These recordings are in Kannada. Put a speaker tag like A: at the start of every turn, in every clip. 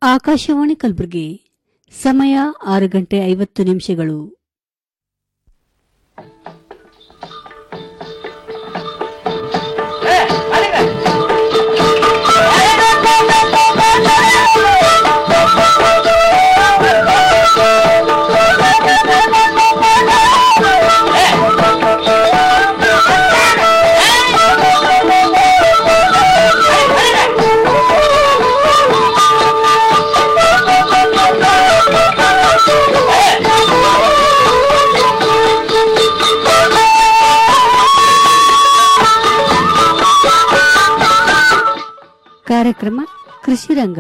A: ಆಕಾಶವಾಣಿ ಕಲಬುರಗಿ ಸಮಯ ಆರು ಗಂಟೆ ಐವತ್ತು ನಿಮಿಷಗಳು ಕಾರ್ಯಕ್ರಮ ಕೃಷಿ ರಂಗ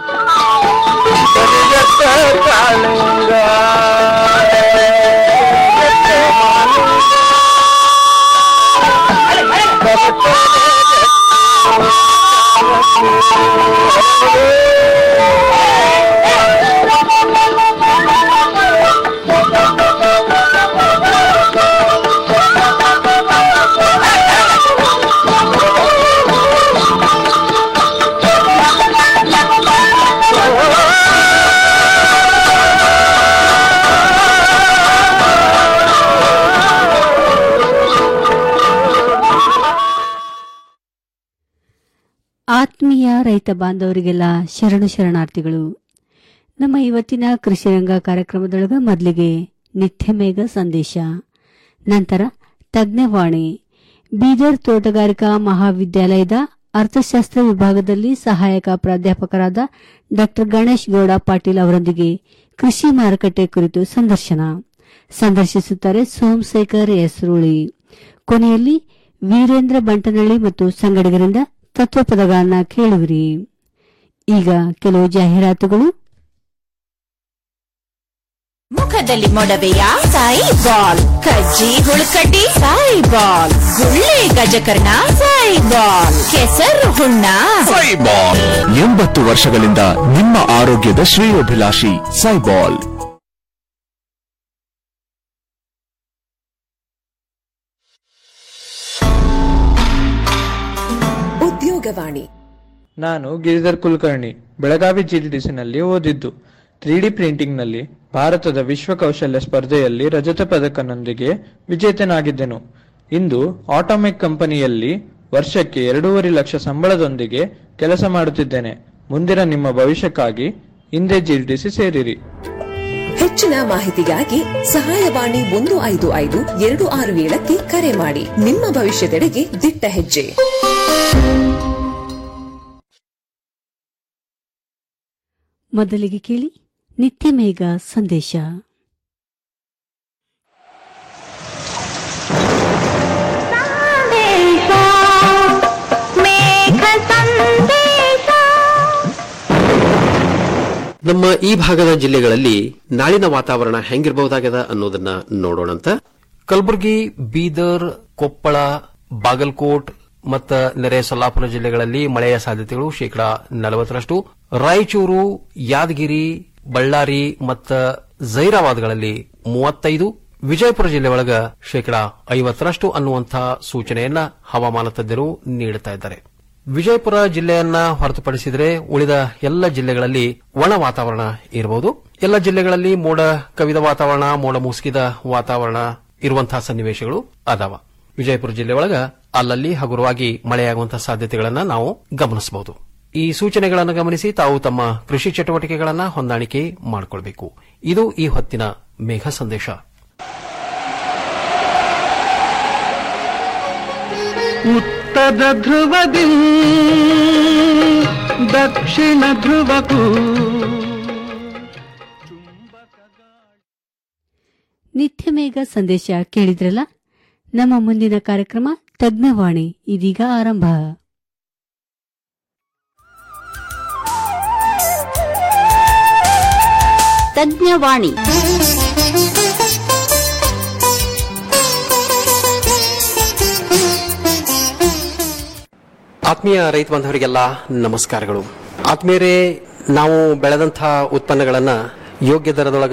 A: ಆತ್ಮೀಯ ರೈತ ಬಾಂಧವರಿಗೆಲ್ಲ ಶರಣು ಶರಣಾರ್ಥಿಗಳು ನಮ್ಮ ಇವತ್ತಿನ ಕೃಷಿ ರಂಗ ಕಾರ್ಯಕ್ರಮದೊಳಗ ಮೊದಲಿಗೆ ನಿತ್ಯ ಮೇಘ ಸಂದೇಶ ನಂತರ ತಜ್ಞವಾಣಿ ಬೀದರ್ ತೋಟಗಾರಿಕಾ ಮಹಾವಿದ್ಯಾಲಯದ ಅರ್ಥಶಾಸ್ತ್ರ ವಿಭಾಗದಲ್ಲಿ ಸಹಾಯಕ ಪ್ರಾಧ್ಯಾಪಕರಾದ ಡಾ ಗಣೇಶ್ ಗೌಡ ಪಾಟೀಲ್ ಅವರೊಂದಿಗೆ ಕೃಷಿ ಮಾರುಕಟ್ಟೆ ಕುರಿತು ಸಂದರ್ಶನ ಸಂದರ್ಶಿಸುತ್ತಾರೆ ಸೋಮಶೇಖರ್ ಎಸ್ರುಳಿ ಕೊನೆಯಲ್ಲಿ ವೀರೇಂದ್ರ ಬಂಟನಳ್ಳಿ ಮತ್ತು ಸಂಗಡಿಗರಿಂದ ತತ್ವಪದಗಳನ್ನ ಕೇಳುವಿರಿ ಈಗ ಕೆಲವು ಜಾಹೀರಾತುಗಳು
B: ಮುಖದಲ್ಲಿ ಮೊಡವೆಯ ಸಾಯಿ ಬಾಲ್ ಕಜ್ಜಿ ಹುಳುಕಡ್ಡಿ ಸಾಯಿ ಬಾಲ್ ಗುಳ್ಳೆ ಗಜಕರ್ಣ ಸಾಯಿ ಬಾಲ್ ಕೆಸರು ಹುಣ್ಣ
C: ಸೈಬಾಲ್ ಎಂಬತ್ತು ವರ್ಷಗಳಿಂದ ನಿಮ್ಮ ಆರೋಗ್ಯದ ಶ್ರೇಯೋಭಿಲಾಷಿ ಸೈಬಾಲ್
D: ಉದ್ಯೋಗವಾಣಿ
E: ನಾನು ಗಿರಿಧರ್ ಕುಲಕರ್ಣಿ ಬೆಳಗಾವಿ ಜಿಡಿಡಿಸಿನಲ್ಲಿ ಓದಿದ್ದು ತ್ರೀ ಡಿ ಪ್ರಿಂಟಿಂಗ್ನಲ್ಲಿ ಭಾರತದ ವಿಶ್ವ ಕೌಶಲ್ಯ ಸ್ಪರ್ಧೆಯಲ್ಲಿ ರಜತ ಪದಕನೊಂದಿಗೆ ವಿಜೇತನಾಗಿದ್ದೆನು ಇಂದು ಆಟೋಮೆಕ್ ಕಂಪನಿಯಲ್ಲಿ ವರ್ಷಕ್ಕೆ ಎರಡೂವರೆ ಲಕ್ಷ ಸಂಬಳದೊಂದಿಗೆ ಕೆಲಸ ಮಾಡುತ್ತಿದ್ದೇನೆ ಮುಂದಿನ ನಿಮ್ಮ ಭವಿಷ್ಯಕ್ಕಾಗಿ ಹಿಂದೆ ಜಿಡಿಡಿಸಿ ಸೇರಿರಿ
D: ಹೆಚ್ಚಿನ ಮಾಹಿತಿಗಾಗಿ ಸಹಾಯವಾಣಿ ಒಂದು ಐದು ಐದು ಎರಡು ಆರು ಏಳಕ್ಕೆ ಕರೆ ಮಾಡಿ ನಿಮ್ಮ ಭವಿಷ್ಯದೆಡೆಗೆ ದಿಟ್ಟ ಹೆಜ್ಜೆ
A: ಮೊದಲಿಗೆ ಕೇಳಿ ನಿತ್ಯ ಮೇಘ ಸಂದೇಶ
F: ನಮ್ಮ ಈ ಭಾಗದ ಜಿಲ್ಲೆಗಳಲ್ಲಿ ನಾಳಿನ ವಾತಾವರಣ ಹೆಂಗಿರಬಹುದಾಗದ ಅನ್ನೋದನ್ನ ನೋಡೋಣಂತ ಕಲಬುರಗಿ ಬೀದರ್ ಕೊಪ್ಪಳ ಬಾಗಲಕೋಟ್ ಮತ್ತ ನೆರೆ ಸೊಲ್ಲಾಪುರ ಜಿಲ್ಲೆಗಳಲ್ಲಿ ಮಳೆಯ ಸಾಧ್ಯತೆಗಳು ಶೇಕಡಾ ನಲವತ್ತರಷ್ಟು ರಾಯಚೂರು ಯಾದಗಿರಿ ಬಳ್ಳಾರಿ ಮತ್ತ ಜೈರಾಬಾದ್ಗಳಲ್ಲಿ ಮೂವತ್ತೈದು ವಿಜಯಪುರ ಜಿಲ್ಲೆ ಒಳಗ ಶೇಕಡಾ ಐವತ್ತರಷ್ಟು ಅನ್ನುವಂತಹ ಸೂಚನೆಯನ್ನ ಹವಾಮಾನ ತಜ್ಞರು ನೀಡುತ್ತಾ ಇದ್ದಾರೆ ವಿಜಯಪುರ ಜಿಲ್ಲೆಯನ್ನ ಹೊರತುಪಡಿಸಿದರೆ ಉಳಿದ ಎಲ್ಲ ಜಿಲ್ಲೆಗಳಲ್ಲಿ ಒಣ ವಾತಾವರಣ ಇರಬಹುದು ಎಲ್ಲ ಜಿಲ್ಲೆಗಳಲ್ಲಿ ಮೋಡ ಕವಿದ ವಾತಾವರಣ ಮೋಡ ಮುಸುಕಿದ ವಾತಾವರಣ ಇರುವಂತಹ ಸನ್ನಿವೇಶಗಳು ಅದಾವ ವಿಜಯಪುರ ಜಿಲ್ಲೆ ಒಳಗ ಅಲ್ಲಲ್ಲಿ ಹಗುರವಾಗಿ ಮಳೆಯಾಗುವಂತಹ ಸಾಧ್ಯತೆಗಳನ್ನ ನಾವು ಗಮನಿಸಬಹುದು ಈ ಸೂಚನೆಗಳನ್ನು ಗಮನಿಸಿ ತಾವು ತಮ್ಮ ಕೃಷಿ ಚಟುವಟಿಕೆಗಳನ್ನ ಹೊಂದಾಣಿಕೆ ಮಾಡಿಕೊಳ್ಬೇಕು ಇದು ಈ ಹೊತ್ತಿನ ಮೇಘ ಸಂದೇಶ
G: ಉತ್ತರ ಧ್ರುವದಿ ದಕ್ಷಿಣ ಧ್ರುವಕ್ಕೂ
A: ನಿತ್ಯ ಮೇಘ ಸಂದೇಶ ಕೇಳಿದ್ರಲ್ಲ ನಮ್ಮ ಮುಂದಿನ ಕಾರ್ಯಕ್ರಮ ತಜ್ಞವಾಣಿ ಇದೀಗ ಆರಂಭ
B: ತಜ್ಞವಾಣಿ
F: ಆತ್ಮೀಯ ರೈತ ಬಾಂಧವರಿಗೆಲ್ಲ ನಮಸ್ಕಾರಗಳು ಆತ್ಮೀಯರೇ ನಾವು ಬೆಳೆದಂತಹ ಉತ್ಪನ್ನಗಳನ್ನ ಯೋಗ್ಯ ದರದೊಳಗ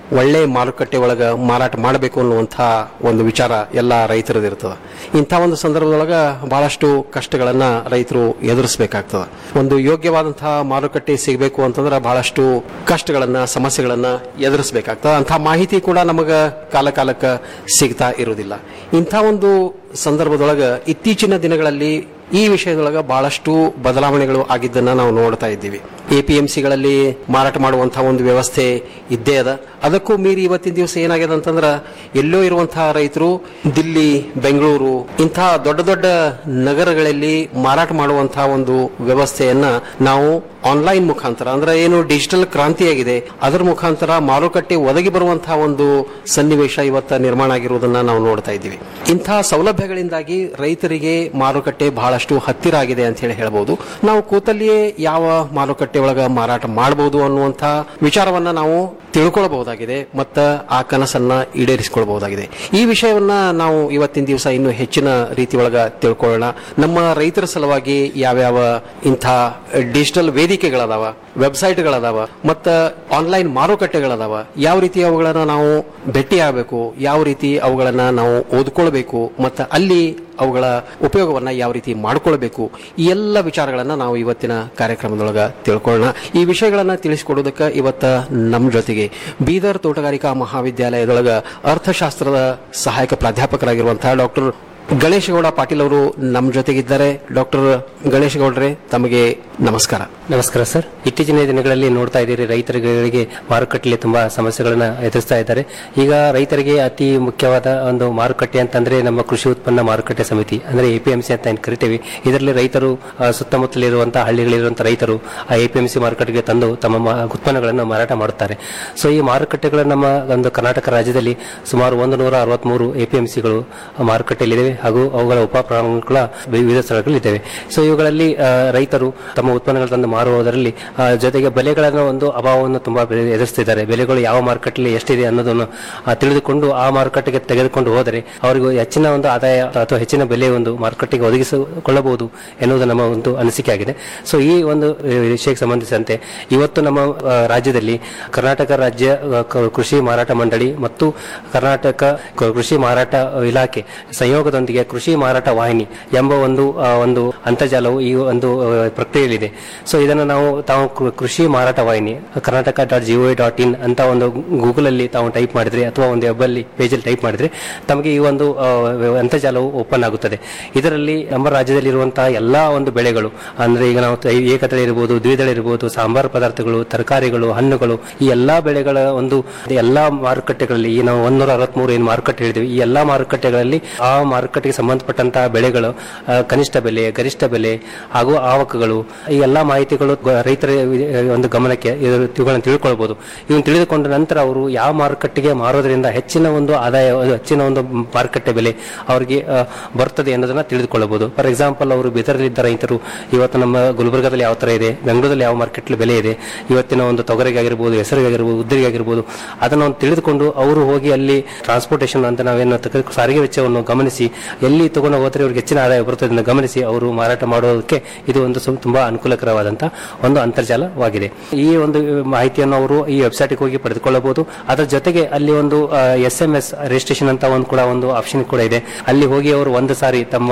F: ಒಳ್ಳೆ ಮಾರುಕಟ್ಟೆ ಒಳಗ ಮಾರಾಟ ಮಾಡಬೇಕು ಅನ್ನುವಂಥ ಒಂದು ವಿಚಾರ ಎಲ್ಲ ರೈತರದ್ದು ಇರ್ತದ ಇಂಥ ಒಂದು ಸಂದರ್ಭದೊಳಗ ಬಹಳಷ್ಟು ಕಷ್ಟಗಳನ್ನ ರೈತರು ಎದುರಿಸಬೇಕಾಗ್ತದ ಒಂದು ಯೋಗ್ಯವಾದಂತಹ ಮಾರುಕಟ್ಟೆ ಸಿಗಬೇಕು ಅಂತಂದ್ರೆ ಬಹಳಷ್ಟು ಕಷ್ಟಗಳನ್ನ ಸಮಸ್ಯೆಗಳನ್ನ ಎದುರಿಸಬೇಕಾಗ್ತದ ಅಂಥ ಮಾಹಿತಿ ಕೂಡ ನಮಗ ಕಾಲ ಕಾಲಕ್ಕೆ ಸಿಗ್ತಾ ಇರುವುದಿಲ್ಲ ಇಂಥ ಒಂದು ಸಂದರ್ಭದೊಳಗ ಇತ್ತೀಚಿನ ದಿನಗಳಲ್ಲಿ ಈ ವಿಷಯದೊಳಗ ಬಹಳಷ್ಟು ಬದಲಾವಣೆಗಳು ಆಗಿದ್ದನ್ನ ನಾವು ನೋಡ್ತಾ ಇದ್ದೀವಿ ಎಪಿಎಂಸಿಗಳಲ್ಲಿ ಮಾರಾಟ ಮಾಡುವಂತಹ ಒಂದು ವ್ಯವಸ್ಥೆ ಇದ್ದೇ ಅದ ಅದಕ್ಕೂ ಮೀರಿ ಇವತ್ತಿನ ದಿವಸ ಏನಾಗಿದೆ ಅಂತಂದ್ರ ಎಲ್ಲೋ ಇರುವಂತಹ ರೈತರು ದಿಲ್ಲಿ ಬೆಂಗಳೂರು ಇಂತಹ ದೊಡ್ಡ ದೊಡ್ಡ ನಗರಗಳಲ್ಲಿ ಮಾರಾಟ ಮಾಡುವಂತಹ ಒಂದು ವ್ಯವಸ್ಥೆಯನ್ನ ನಾವು ಆನ್ಲೈನ್ ಮುಖಾಂತರ ಅಂದ್ರೆ ಏನು ಡಿಜಿಟಲ್ ಕ್ರಾಂತಿಯಾಗಿದೆ ಅದರ ಮುಖಾಂತರ ಮಾರುಕಟ್ಟೆ ಒದಗಿ ಬರುವಂತಹ ಒಂದು ಸನ್ನಿವೇಶ ಇವತ್ತ ನಿರ್ಮಾಣ ಆಗಿರುವುದನ್ನ ನಾವು ನೋಡ್ತಾ ಇದ್ದೀವಿ ಇಂತಹ ಸೌಲಭ್ಯಗಳಿಂದಾಗಿ ರೈತರಿಗೆ ಮಾರುಕಟ್ಟೆ ಬಹಳಷ್ಟು ಹತ್ತಿರ ಆಗಿದೆ ಅಂತ ಹೇಳಿ ಹೇಳ್ಬೋದು ನಾವು ಕೂತಲ್ಲಿಯೇ ಯಾವ ಮಾರುಕಟ್ಟೆ ಒಳಗ ಮಾರಾಟ ಮಾಡಬಹುದು ಅನ್ನುವಂಥ ವಿಚಾರವನ್ನ ನಾವು ತಿಳ್ಕೊಳ್ಬಹುದಾಗಿದೆ ಮತ್ತ ಆ ಕನಸನ್ನ ಈಡೇರಿಸಿಕೊಳ್ಬಹುದಾಗಿದೆ ಈ ವಿಷಯವನ್ನ ನಾವು ಇವತ್ತಿನ ದಿವಸ ಇನ್ನು ಹೆಚ್ಚಿನ ರೀತಿ ಒಳಗ ತಿಳ್ಕೊಳ್ಳೋಣ ನಮ್ಮ ರೈತರ ಸಲುವಾಗಿ ಯಾವ್ಯಾವ ಇಂಥ ಡಿಜಿಟಲ್ ವೇದಿಕೆಗಳದಾವ ವೆಬ್ಸೈಟ್ಗಳದಾವ ಮತ್ತ ಆನ್ಲೈನ್ ಮಾರುಕಟ್ಟೆಗಳದಾವ ಯಾವ ರೀತಿ ಅವುಗಳನ್ನ ನಾವು ಭೇಟಿ ಆಗಬೇಕು ಯಾವ ರೀತಿ ಅವುಗಳನ್ನ ನಾವು ಓದ್ಕೊಳ್ಬೇಕು ಮತ್ತ ಅಲ್ಲಿ ಅವುಗಳ ಉಪಯೋಗವನ್ನ ಯಾವ ರೀತಿ ಮಾಡ್ಕೊಳ್ಬೇಕು ಈ ಎಲ್ಲ ವಿಚಾರಗಳನ್ನ ನಾವು ಇವತ್ತಿನ ಕಾರ್ಯಕ್ರಮದೊಳಗ ತಿಳ್ಕೊಳ್ಳೋಣ ಈ ವಿಷಯಗಳನ್ನ ತಿಳಿಸಿಕೊಡೋದಕ್ಕೆ ಇವತ್ತ ನಮ್ಮ ಜೊತೆಗೆ ಬೀದರ್ ತೋಟಗಾರಿಕಾ ಮಹಾವಿದ್ಯಾಲಯದೊಳಗ ಅರ್ಥಶಾಸ್ತ್ರದ ಸಹಾಯಕ ಪ್ರಾಧ್ಯಾಪಕರಾಗಿರುವಂತಹ ಡಾಕ್ಟರ್ ಗಣೇಶಗೌಡ ಪಾಟೀಲ್ ಅವರು ನಮ್ಮ ಜೊತೆಗಿದ್ದಾರೆ ಡಾಕ್ಟರ್ ಗಣೇಶಗೌಡ್ರೆ ತಮಗೆ ನಮಸ್ಕಾರ
H: ನಮಸ್ಕಾರ ಸರ್ ಇತ್ತೀಚಿನ ದಿನಗಳಲ್ಲಿ ನೋಡ್ತಾ ಇದ್ದೀರಿ ರೈತರಿಗೆ ಮಾರುಕಟ್ಟೆಯಲ್ಲಿ ತುಂಬಾ ಸಮಸ್ಯೆಗಳನ್ನ ಎದುರಿಸ್ತಾ ಇದ್ದಾರೆ ಈಗ ರೈತರಿಗೆ ಅತಿ ಮುಖ್ಯವಾದ ಒಂದು ಮಾರುಕಟ್ಟೆ ಅಂತಂದ್ರೆ ನಮ್ಮ ಕೃಷಿ ಉತ್ಪನ್ನ ಮಾರುಕಟ್ಟೆ ಸಮಿತಿ ಅಂದ್ರೆ ಎಪಿಎಂಸಿ ಅಂತ ಏನ್ ಕರಿತೇವೆ ಇದರಲ್ಲಿ ರೈತರು ಆ, ಸುತ್ತಮುತ್ತಲಿರುವಂತಹ ಹಳ್ಳಿಗಳಿರುವಂತಹ ರೈತರು ಆ ಎಪಿಎಂಸಿ ಮಾರುಕಟ್ಟೆಗೆ ತಂದು ತಮ್ಮ ಮಾ- ಉತ್ಪನ್ನಗಳನ್ನು ಮಾರಾಟ ಮಾಡುತ್ತಾರೆ ಸೊ ಈ ಮಾರುಕಟ್ಟೆಗಳು ನಮ್ಮ ಒಂದು ಕರ್ನಾಟಕ ರಾಜ್ಯದಲ್ಲಿ ಸುಮಾರು ಒಂದು ನೂರ ಅರವತ್ಮೂರು ಎಪಿಎಂಸಿಗಳು ಮಾರುಕಟ್ಟೆಯಲ್ಲಿವೆ ಹಾಗೂ ಅವುಗಳ ಉಪಪ್ರಾಂಗಣಗಳ ವಿವಿಧ ಸ್ಥಳಗಳಿದ್ದಾವೆ ಸೊ ಇವುಗಳಲ್ಲಿ ಆ, ರೈತರು ತಮ್ಮ ಉತ್ಪನ್ನಗಳು ತಂದು ಮಾರುವುದರಲ್ಲಿ ಆ, ಜೊತೆಗೆ ಬೆಲೆಗಳನ್ನು ಒಂದು ಅಭಾವವನ್ನು ತುಂಬಾ ಬೆ- ಎದುರಿಸ್ತಿದ್ದಾರೆ ಬೆಲೆಗಳು ಯಾವ ಮಾರುಕಟ್ಟೆಯಲ್ಲಿ ಎಷ್ಟಿದೆ ಅನ್ನೋದನ್ನು ಆ, ತಿಳಿದುಕೊಂಡು ಆ ಮಾರುಕಟ್ಟೆಗೆ ತೆಗೆದುಕೊಂಡು ಹೋದರೆ ಅವರಿಗೆ ಹೆಚ್ಚಿನ ಒಂದು ಆದಾಯ ಅಥವಾ ಹೆಚ್ಚಿನ ಬೆಲೆ ಒಂದು ಮಾರುಕಟ್ಟೆಗೆ ಒದಗಿಸಿಕೊಳ್ಳಬಹುದು ಎನ್ನುವುದು ನಮ್ಮ ಒಂದು ಅನಿಸಿಕೆ ಆಗಿದೆ ಸೊ ಈ ಒಂದು ಆ, ವಿಷಯಕ್ಕೆ ಸಂಬಂಧಿಸಿದಂತೆ ಇವತ್ತು ನಮ್ಮ ಆ, ರಾಜ್ಯದಲ್ಲಿ ಕರ್ನಾಟಕ ರಾಜ್ಯ ಆ, ಕ- ಕೃಷಿ ಮಾರಾಟ ಮಂಡಳಿ ಮತ್ತು ಕರ್ನಾಟಕ ಕ- ಕೃಷಿ ಮಾರಾಟ ಇಲಾಖೆ ಸಂಯೋಗದೊಂದಿಗೆ ಕೃಷಿ ಮಾರಾಟ ವಾಹಿನಿ ಎಂಬ ಒಂದು ಆ, ಒಂದು ಅಂತರ್ಜಾಲವು ಈ ಒಂದು ಆ, ಪ್ರಕ್ರಿಯೆಯಲ್ಲಿದೆ ಸೊ ಇದನ್ನು ನಾವು ತಾವು ಕೃ- ಕೃಷಿ ಮಾರಾಟ ವಾಹಿನಿ Karnataka dot GO dot in ಅಂತ ಒಂದು ಗೂಗಲ್ ಅಲ್ಲಿ ತಾವು ಟೈಪ್ ಮಾಡಿದ್ರೆ ಅಥವಾ ಒಂದು ವೆಬ್ ಅಲ್ಲಿ ಪೇಜ್ ಅಲ್ಲಿ ಟೈಪ್ ಮಾಡಿದ್ರೆ ತಮಗೆ ಈ ಒಂದು ಆ, ವ್ಯ- ಅಂತರ್ಜಾಲವು ಓಪನ್ ಆಗುತ್ತದೆ ಇದರಲ್ಲಿ ನಮ್ಮ ರಾಜ್ಯದಲ್ಲಿರುವಂತಹ ಎಲ್ಲಾ ಒಂದು ಬೆಳೆಗಳು ಅಂದ್ರೆ ಈಗ ನಾವು ತ- ಏಕದಳ ಇರಬಹುದು ದ್ವಿದಳ ಇರಬಹುದು ಸಾಂಬಾರ್ ಪದಾರ್ಥಗಳು ತರಕಾರಿಗಳು ಹಣ್ಣುಗಳು ಈ ಎಲ್ಲಾ ಬೆಳೆಗಳ ಒಂದು ಎಲ್ಲಾ ಮಾರುಕಟ್ಟೆಗಳಲ್ಲಿ ಈ ನಾವು ಒಂದೂರ ಅರವತ್ಮೂರು ಏನು ಮಾರುಕಟ್ಟೆ ಹೇಳಿದ್ವಿ ಈ ಎಲ್ಲಾ ಮಾರುಕಟ್ಟೆಗಳಲ್ಲಿ ಆ ಮಾರುಕಟ್ಟೆಗೆ ಸಂಬಂಧಪಟ್ಟಂತಹ ಬೆಳೆಗಳು ಆ, ಕನಿಷ್ಠ ಬೆಲೆ ಗರಿಷ್ಠ ಬೆಲೆ ಹಾಗೂ ಆವಕಗಳು ಈ ಎಲ್ಲಾ ಮಾಹಿತಿಗಳು ಗ- ರೈತರ ಆ, ಒಂದು ಗಮನಕ್ಕೆ ಇದು- ಇವುಗಳನ್ನು ತಿಳ್ಕೊಳ್ಬಹುದು ಇವನ್ನ ತಿಳಿದುಕೊಂಡ ನಂತರ ಅವರು ಯಾವ ಮಾರುಕಟ್ಟೆಗೆ ಮಾರೋದ್ರಿಂದ ಹೆಚ್ಚಿನ ಒಂದು ಆದಾಯ ಹೆಚ್ಚಿನ ಒಂದು ಮಾರುಕಟ್ಟೆ ಬೆಲೆ ಅವರಿಗೆ ಆ, ಬರ್ತದೆ ಅನ್ನೋದನ್ನ ತಿಳಿದುಕೊಳ್ಳಬಹುದು ಫಾರ್ ಎಕ್ಸಾಂಪಲ್ ಅವರು ಬೀದರ್ಲಿದ್ದ ರೈತರು ಇವತ್ತು ನಮ್ಮ ಗುಲ್ಬರ್ಗಾದಲ್ಲಿ ಯಾವ ತರ ಇದೆ ಬೆಂಗಳೂರಲ್ಲಿ ಯಾವ ಮಾರ್ಕೆಟ್ ಬೆಲೆ ಇದೆ ಇವತ್ತಿನ ಒಂದು ತೊಗರಿಗೆ ಆಗಿರ್ಬೋದು ಹೆಸರಿಗೆ ಆಗಿರ್ಬೋದು ಉದ್ದಿಗೆ ಆಗಿರ್ಬೋದು ಅದನ್ನ ಒಂದು ತಿಳಿದುಕೊಂಡು ಅವರು ಹೋಗಿ ಅಲ್ಲಿ ಟ್ರಾನ್ಸ್ಪೋರ್ಟೇಷನ್ ಅಂತ ನಾವೇನು ತಕ- ಸಾರಿಗೆ ವೆಚ್ಚವನ್ನು ಗಮನಿಸಿ ಎಲ್ಲಿ ತಗೊಂಡು ಹೋದ್ರೆ ಅವ್ರಿಗೆ ಹೆಚ್ಚಿನ ಆದಾಯ ಬರುತ್ತದೆ ಅಂತ ಗಮನಿಸಿ ಅವರು ಮಾರಾಟ ಮಾಡೋದಕ್ಕೆ ಇದು ಒಂದು ಸು- ತುಂಬಾ ಅನುಕೂಲಕರವಾದಂತಹ ಒಂದು ಅಂತರ್ಜಾಲವಾಗಿದೆ ಈ ಒಂದು ಮಾಹಿತಿಯನ್ನು ಅವರು ಈ ವೆಬ್ಸೈಟ್ಗೆ ಹೋಗಿ ಪಡೆದುಕೊಳ್ಳಬಹುದು ಅದರ ಜೊತೆಗೆ ಅಲ್ಲಿ ಒಂದು ಎಸ್ ಎಂ ಎಸ್ ರಿಜಿಸ್ಟ್ರೇಷನ್ ಅಂತ ಒಂದು ಕೂಡ ಒಂದು ಆಪ್ಷನ್ ಕೂಡ ಇದೆ ಅಲ್ಲಿ ಹೋಗಿ ಅವರು ಒಂದು ಸಾರಿ ತಮ್ಮ